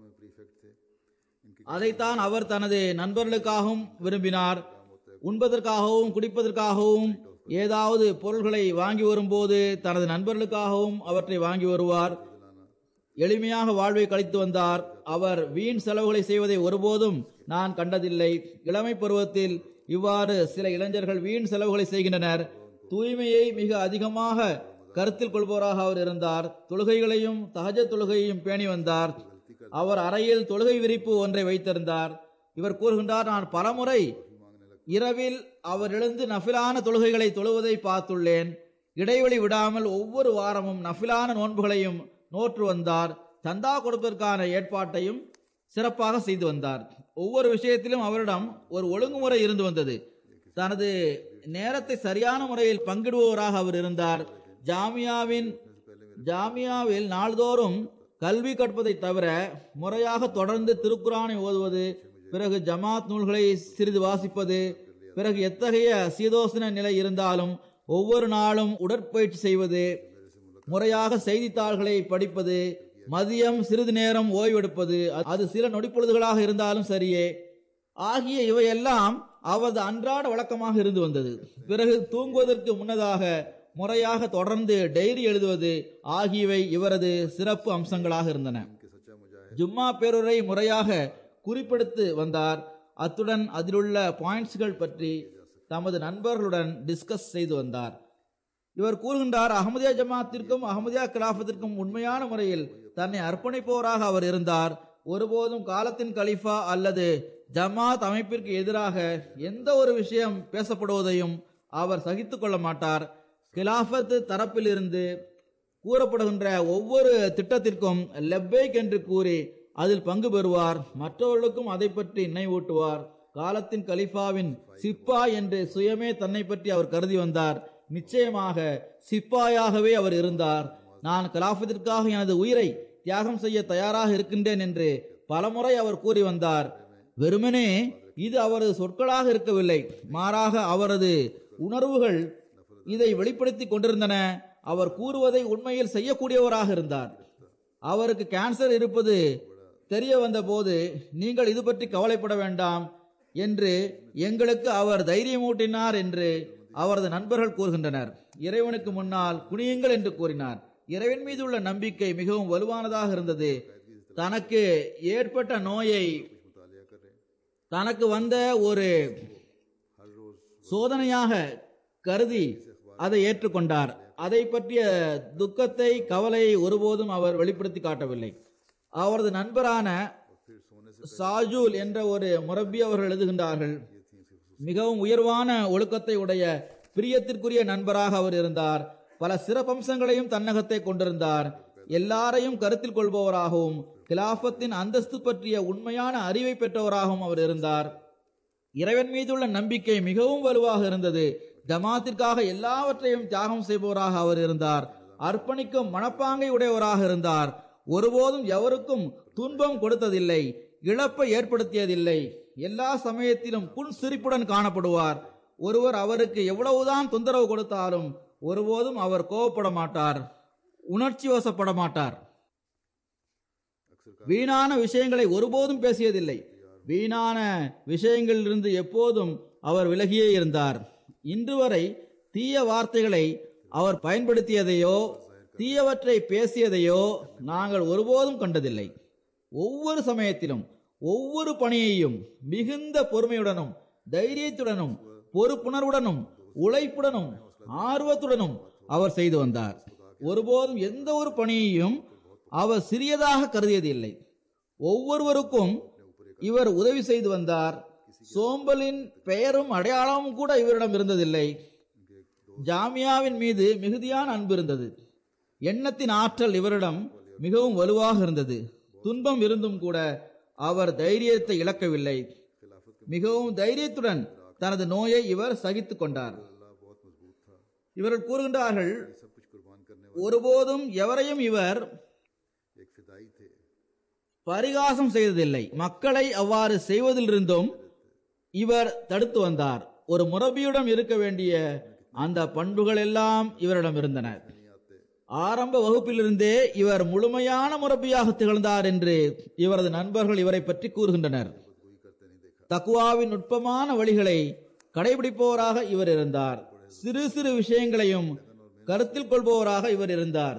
அதைத்தான் அவர் தனது நண்பர்களுக்காகவும் விரும்பினார் உண்பதற்காகவும் குடிப்பதற்காகவும் ஏதாவது பொருள்களை வாங்கி வரும்போது தனது நண்பர்களுக்காகவும் அவற்றை வாங்கி வருவார் எளிமையாக வாழ்வை கழித்து வந்தார் அவர் வீண் செலவுகளை செய்வதை ஒருபோதும் நான் கண்டதில்லை இளமை பருவத்தில் இவ்வாறு சில இளைஞர்கள் வீண் செலவுகளை செய்கின்றனர் தூய்மையை மிக அதிகமாக கருத்தில் கொள்பவராக அவர் இருந்தார் தொழுகைகளையும் தகஜ தொழுகையையும் பேணி வந்தார் அவர் அறையில் தொழுகை விரிப்பு ஒன்றை வைத்திருந்தார் இவர் கூறுகின்றார் நான் பலமுறை இரவில் அவர் எழுந்து நஃபிலான தொழுகைகளை தொழுவதை பார்த்துள்ளேன் இடைவெளி விடாமல் ஒவ்வொரு வாரமும் நஃபிலான நோன்புகளையும் நோற்று வந்தார் சந்தா கொடுப்பதற்கான ஏற்பாட்டையும் சிறப்பாக செய்து வந்தார் ஒவ்வொரு விஷயத்திலும் அவரிடம் ஒரு ஒழுங்குமுறை இருந்து வந்தது தனது நேரத்தை சரியான முறையில் பங்கிடுபவராக அவர் இருந்தார் ஜாமியாவின் ஜாமியாவில் நாள்தோறும் கல்வி கற்பதை தவிர முறையாக தொடர்ந்து திருக்குரானை ஓதுவது பிறகு ஜமாத் நூல்களை சிறிது வாசிப்பது பிறகு எத்தகைய சீதோசன நிலை இருந்தாலும் ஒவ்வொரு நாளும் உடற்பயிற்சி செய்வது முறையாக செய்தித்தாள்களை படிப்பது மதியம் சிறிது நேரம் ஓய்வெடுப்பது அது சில நொடிப்பொழுதுகளாக இருந்தாலும் சரியே ஆகிய இவையெல்லாம் அவரது அன்றாட வழக்கமாக இருந்து வந்தது பிறகு தூங்குவதற்கு முன்னதாக முறையாக தொடர்ந்து டைரி எழுதுவது ஆகியவை இவரது சிறப்பு அம்சங்களாக இருந்தன ஜும்மா பேருரை முறையாக குறிப்பெடுத்து வந்தார் அத்துடன் அதிலுள்ள பாயிண்ட்ஸ்கள் பற்றி தமது நண்பர்களுடன் டிஸ்கஸ் செய்து வந்தார் இவர் கூறுகின்றார் அகமதியா ஜமாத்திற்கும் அகமதியா கிலாபத்திற்கும் உண்மையான முறையில் தன்னை அர்ப்பணிப்பவராக அவர் இருந்தார் ஒருபோதும் காலத்தின் கலிஃபா அல்லது ஜமாத் அமைப்பிற்கு எதிராக எந்த ஒரு விஷயம் பேசப்படுவதையும் அவர் சகித்துக் கொள்ள மாட்டார் கிலாஃபத் தரப்பிலிருந்து கூறப்படுகின்ற ஒவ்வொரு திட்டத்திற்கும் லெப்பேக் என்று கூறி அதில் பங்கு பெறுவார் மற்றவர்களுக்கும் அதை பற்றி நினைவூட்டுவார் காலத்தின் கலிஃபாவின் சிப்பா என்று சுயமே தன்னை பற்றி அவர் கருதி வந்தார் நிச்சயமாக சிப்பாயாகவே அவர் இருந்தார் நான் கலாபத்திற்காக எனது உயிரை தியாகம் செய்ய தயாராக இருக்கின்றேன் என்று பலமுறை அவர் கூறி வந்தார் வெறுமனே இது அவரது சொற்களாக இருக்கவில்லை மாறாக அவரது உணர்வுகள் இதை வெளிப்படுத்தி கொண்டிருந்தன அவர் கூறுவதை உண்மையில் செய்யக்கூடியவராக இருந்தார் அவருக்கு கேன்சர் இருப்பது தெரிய வந்த போது நீங்கள் இது பற்றி கவலைப்பட வேண்டாம் என்று எங்களுக்கு அவர் தைரியமூட்டினார் என்று அவரது நண்பர்கள் கூறுகின்றனர் இறைவனுக்கு முன்னால் குனியுங்கள் என்று கூறினார் இறைவன் மீது உள்ள நம்பிக்கை மிகவும் வலுவானதாக இருந்தது தனக்கு ஏற்பட்ட நோயை मुतालिया कर रहे हैं தனக்கு வந்த ஒரு हर रोज சோதனையாக கருதி அதை ஏற்றுக்கொண்டார் அதை பற்றிய துக்கத்தை கவலையை ஒருபோதும் அவர் வெளிப்படுத்தி காட்டவில்லை அவரது நண்பரான फिर सोने से சாஜூல் என்ற ஒரு முரப்பி அவர்கள் எழுதுகின்றார்கள் மிகவும் உயர்வான ஒழுக்கத்தை உடைய பிரியத்திற்குரிய நண்பராக அவர் இருந்தார் பல சிறப்பம்சங்களையும் தன்னகத்தை கொண்டிருந்தார் எல்லாரையும் கருத்தில் கொள்பவராகவும் கிலாபத்தின் அந்தஸ்து பற்றிய உண்மையான அறிவை பெற்றவராகவும் அவர் இருந்தார் இறைவன் மீதுள்ள நம்பிக்கை மிகவும் வலுவாக இருந்தது ஜமாத்திற்காக எல்லாவற்றையும் தியாகம் செய்பவராக அவர் இருந்தார் அர்ப்பணிக்கும் மனப்பாங்கை உடையவராக இருந்தார் ஒருபோதும் எவருக்கும் துன்பம் கொடுத்ததில்லை இழப்பை ஏற்படுத்தியதில்லை எல்லா சமயத்திலும் புன் சிரிப்புடன் காணப்படுவார் ஒருவர் அவருக்கு எவ்வளவுதான் தொந்தரவு கொடுத்தாலும் ஒருபோதும் அவர் கோபப்பட மாட்டார் உணர்ச்சி வசப்பட மாட்டார் வீணான விஷயங்களை ஒருபோதும் பேசியதில்லை வீணான விஷயங்களிலிருந்து எப்போதும் அவர் விலகியே இருந்தார் இன்று வரை தீய வார்த்தைகளை அவர் பயன்படுத்தியதையோ தீயவற்றை பேசியதையோ நாங்கள் ஒருபோதும் கண்டதில்லை ஒவ்வொரு சமயத்திலும் ஒவ்வொரு பணியையும் மிகுந்த பொறுமையுடனும் தைரியத்துடனும் பொறுப்புணர்வுடனும் உழைப்புடனும் ஆர்வத்துடனும் அவர் செய்து வந்தார் ஒருபோதும் எந்த ஒரு பணியையும் அவர் சிறியதாக கருதியதில்லை ஒவ்வொருவருக்கும் இவர் உதவி செய்து வந்தார் சோம்பலின் பெயரும் அடையாளமும் கூட இவரிடம் இருந்ததில்லை ஜாமியாவின் மீது மிகுதியான அன்பு இருந்தது எண்ணத்தின் ஆற்றல் இவரிடம் மிகவும் வலுவாக இருந்தது துன்பம் இருந்தும் கூட அவர் தைரியத்தை இழக்கவில்லை மிகவும் தைரியத்துடன் தனது நோயை இவர் சகித்துக் கொண்டார் अल्लाह बहुत मजबूत था இவர்கள் கூறுகின்றார்கள் सब कुछ कुर्बान करने वाले ஒருபோதும் எவரையும் இவர் एक फिदाई थे பரிகாசம் செய்ததில்லை மக்களை அவ்வாறு செய்வதிலிருந்தும் இவர் தடுத்து வந்தார் ஒரு முரபியிடம் இருக்க வேண்டிய அந்த பண்புகள் எல்லாம் இவரிடம் இருந்தன ஆரம்ப வகுப்பிலிருந்தே இவர் முழுமையான முரபியாக திகழ்ந்தார் என்று இவரது நண்பர்கள் இவரை பற்றி கூறுகின்றனர் தக்குவாவின் நுட்பமான வழிகளை கடைபிடிப்பவராக இவர் இருந்தார் சிறு சிறு விஷயங்களையும் கருத்தில் கொள்பவராக இவர் இருந்தார்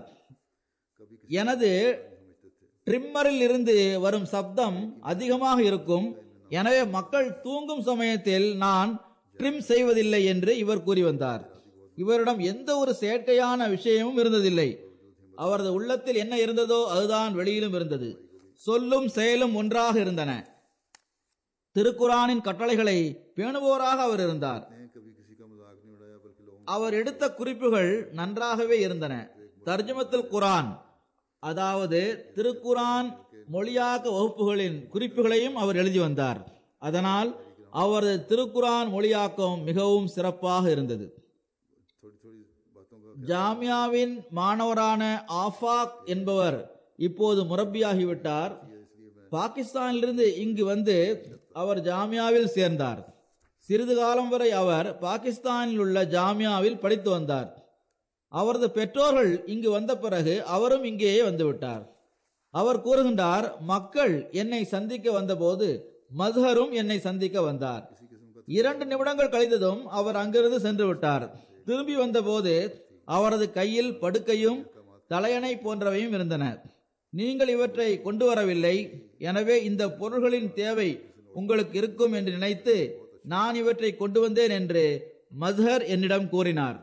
எனது ட்ரிம்மரில் இருந்து வரும் சப்தம் அதிகமாக இருக்கும் எனவே மக்கள் தூங்கும் சமயத்தில் நான் ட்ரிம் செய்வதில்லை என்று இவர் கூறி வந்தார் இவரிடம் எந்த ஒரு சேட்டையான விஷயமும் இருந்ததில்லை அவரது உள்ளத்தில் என்ன இருந்ததோ அதுதான் வெளியிலும் இருந்தது சொல்லும் செயலும் ஒன்றாக இருந்தன திருக்குரானின் கட்டளைகளை பேணுபவராக அவர் இருந்தார் ने कभी किसी का मजाक नहीं उड़ाया बल्कि लोगों அவர் எடுத்த குறிப்புகள் நன்றாகவே இருந்தன தர்ஜுமத்துல் குரான் அதாவது திருக்குரான் மொழியாக்க வகுப்புகளின் குறிப்புகளையும் அவர் எழுதி வந்தார் அதனால் அவரது திருக்குரான் மொழியாக்கம் மிகவும் சிறப்பாக இருந்தது थोड़ी थोड़ी बातों का ஜாமியாவின் மாணவரான ஆஃபாக் என்பவர் இப்போது முரப்பியாகிவிட்டார் பாகிஸ்தானிலிருந்து இங்கு வந்து அவர் ஜாமியாவில் சேர்ந்தார் சிறிது காலம் வரை அவர் பாகிஸ்தானில் உள்ள ஜாமியாவில் படித்து வந்தார் அவரது பெற்றோர்கள் இங்கு வந்த பிறகு அவரும் இங்கேயே வந்துவிட்டார் அவர் கூறுகின்றார் மக்கள் என்னை சந்திக்க வந்தபோது மதுஹரும் என்னை சந்திக்க வந்தார் இரண்டு நிமிடங்கள் கழிந்ததும் அவர் அங்கிருந்து சென்று விட்டார் திரும்பி வந்தபோது அவரது கையில் படுக்கையும் தலையணை போன்றவையும் இருந்தன நீங்கள் இவற்றை கொண்டு வரவில்லை எனவே இந்த பொருள்களின் தேவை உங்களுக்கு இருக்கும் என்று நினைத்து நான் இவற்றை கொண்டு வந்தேன் என்று மዝஹர் என்னிடம் கூறினார்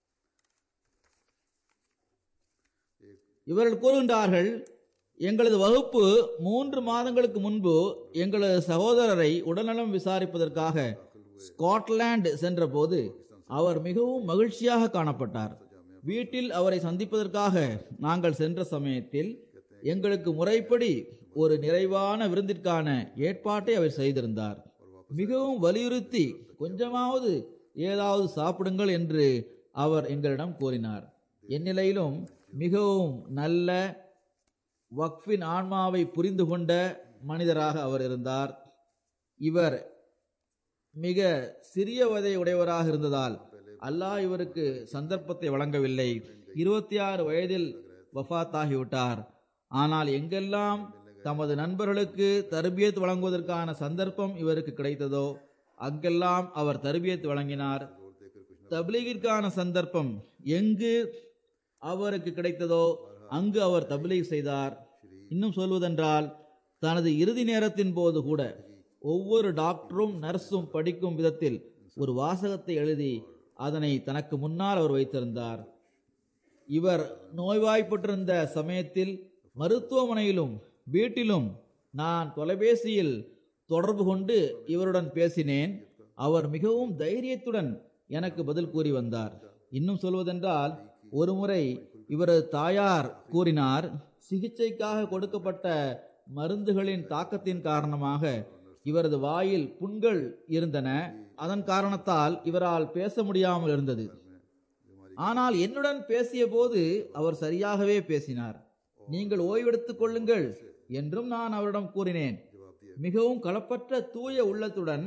இவர்கள் கூறுகின்றார்கள் எங்களது வகுப்பு மூன்று மாதங்களுக்கு முன்பு எங்களது சகோதரரை உடல்நலம் விசாரிப்பதற்காக ஸ்காட்லாந்து சென்றபோது அவர் மிகவும் மகிழ்ச்சியாக காணப்பட்டார் வீட்டில் அவரை சந்திப்பதற்காக நாங்கள் சென்ற சமயத்தில் எங்களுக்கு முறைப்படி ஒரு நிறைவான விருந்திற்கான ஏற்பாட்டை அவர் செய்திருந்தார் மிகவும் வலியுறுத்தி கொஞ்சமாவது ஏதாவது சாப்பிடுங்கள் என்று அவர் எங்களிடம் கூறினார் எந்நிலையிலும் மிகவும் நல்ல வக்ஃபின் ஆன்மாவை புரிந்து கொண்ட மனிதராக அவர் இருந்தார் இவர் மிக சிறிய வயதை உடையவராக இருந்ததால் அல்லாஹ் இவருக்கு சந்தர்ப்பத்தை வழங்கவில்லை இருபத்தி ஆறு வயதில் வஃபாத்தாகிவிட்டார் ஆனால் எங்கெல்லாம் தமது நண்பர்களுக்கு தர்பியத் வழங்குவதற்கான சந்தர்ப்பம் இவருக்கு கிடைத்ததோ அங்கெல்லாம் அவர் தர்பியத் வழங்கினார் தப்லீகிற்கான சந்தர்ப்பம் எங்கு அவருக்கு கிடைத்ததோ அங்கு அவர் தப்லீக் செய்தார் இன்னும் சொல்வதென்றால் தனது இறுதி நேரத்தின் போது கூட ஒவ்வொரு டாக்டரும் நர்ஸும் படிக்கும் விதத்தில் ஒரு வாசகத்தை எழுதி அதனை தனக்கு முன்னால் அவர் வைத்திருந்தார் இவர் நோய்வாய்ப்பட்டிருந்த சமயத்தில் மருத்துவமனையிலும் வீட்டிலும் நான் தொலைபேசியில் தொடர்பு கொண்டு இவருடன் பேசினேன் அவர் மிகவும் தைரியத்துடன் எனக்கு பதில் கூறி வந்தார் இன்னும் சொல்வதென்றால் ஒருமுறை இவரது தாயார் கூறினார் சிகிச்சைக்காக கொடுக்கப்பட்ட மருந்துகளின் தாக்கத்தின் காரணமாக இவரது வாயில் புண்கள் இருந்தன அதன் காரணத்தால் இவரால் பேச முடியாமல் இருந்தது ஆனால் என்னுடன் பேசிய போது அவர் சரியாகவே பேசினார் நீங்கள் ஓய்வெடுத்துக் கொள்ளுங்கள் என்றும் நான் அவரிடம் கூறினேன் மிகவும் களப்பற்ற தூய உள்ளத்துடன்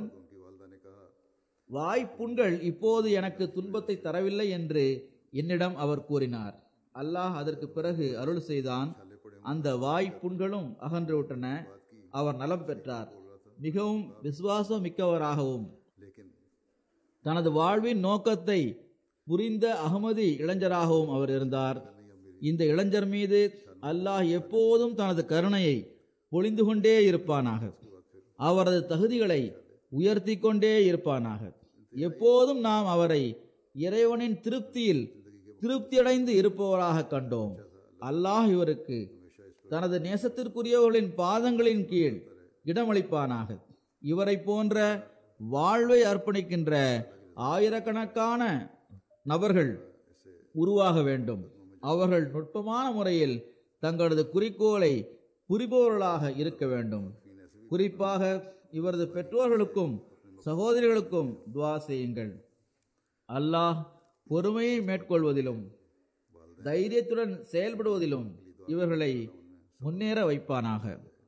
வாய்ப்புண்கள் இப்போது எனக்கு துன்பத்தை தரவில்லை என்று என்னிடம் அவர் கூறினார் அல்லாஹ் அதற்கு பிறகு அருள் செய்தான் அந்த வாய்ப்புண்களும் அகன்று விட்டன அவர் நலம் பெற்றார் மிகவும் விசுவாசம் மிக்கவராகவும் தனது வாழ்வின் நோக்கத்தை புரிந்த அகமதி இளைஞராகவும் அவர் இருந்தார் இந்த இளைஞர் மீது அல்லாஹ் எப்போதும் தனது கருணையை பொழிந்து கொண்டே இருப்பானாக அவரது தகுதிகளை உயர்த்தி கொண்டே இருப்பானாக எப்போதும் நாம் அவரை இறைவனின் திருப்தியில் திருப்தியடைந்து இருப்பவராக கண்டோம் அல்லாஹ் இவருக்கு தனது நேசத்திற்குரியவர்களின் பாதங்களின் கீழ் இடமளிப்பானாக இவரை போன்ற வாழ்வை அர்ப்பணிக்கின்ற ஆயிரக்கணக்கான நபர்கள் உருவாக வேண்டும் அவர்கள் நுட்பமான முறையில் தங்களது குறிக்கோளை புரிபவர்களாக இருக்க வேண்டும் குறிப்பாக இவரது பெற்றோர்களுக்கும் சகோதரிகளுக்கும் துவா செய்யுங்கள் அல்லாஹ் பொறுமையை மேற்கொள்வதிலும் தைரியத்துடன் செயல்படுவதிலும் இவர்களை முன்னேற வைப்பானாக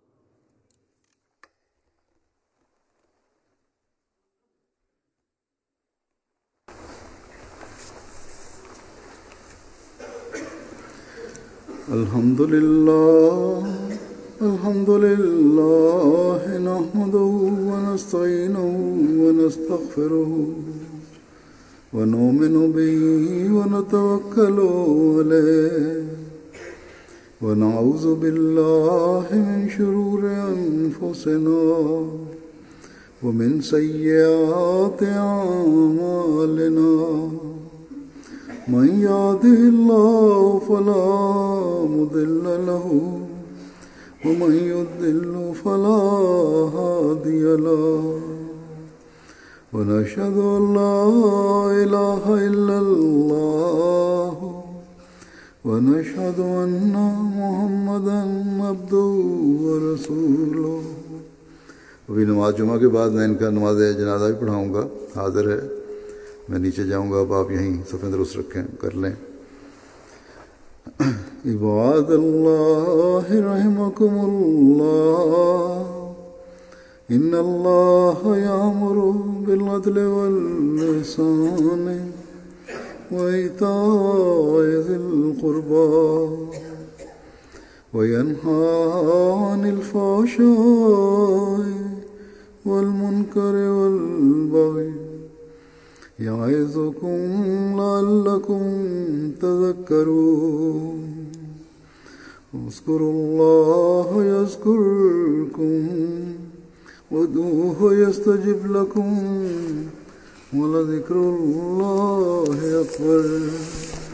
الحمد لله الحمد لله نحمده ونستعينه ونستغفره ونؤمن به ونتوكل عليه ونعوذ بالله من شرور أنفسنا ومن سيئات أعمالنا من يهده الله فلا مضل له ومن يضل فلا هادي له ونشهد ان لا اله الا الله ونشهد ان محمدا عبده ورسوله अभी नमाज जुमा के बाद मैं इनका नमाज जनाजा भी पढ़ाऊंगा हाजिर है मैं नीचे जाऊंगा अब आप यहीं सफ़े दुरुस्त रखें कर लें इबाद अल्लाह रहमकुम अल्लाह إن الله يأمر بالعدل واللسان وإيتاء ذي القربى وينهى عن الفحشاء والمنكر والبغي يعظكم لعلكم تذكرون اذكروا الله يذكركم وادعوه يستجب لكم ولذكر الله أكبر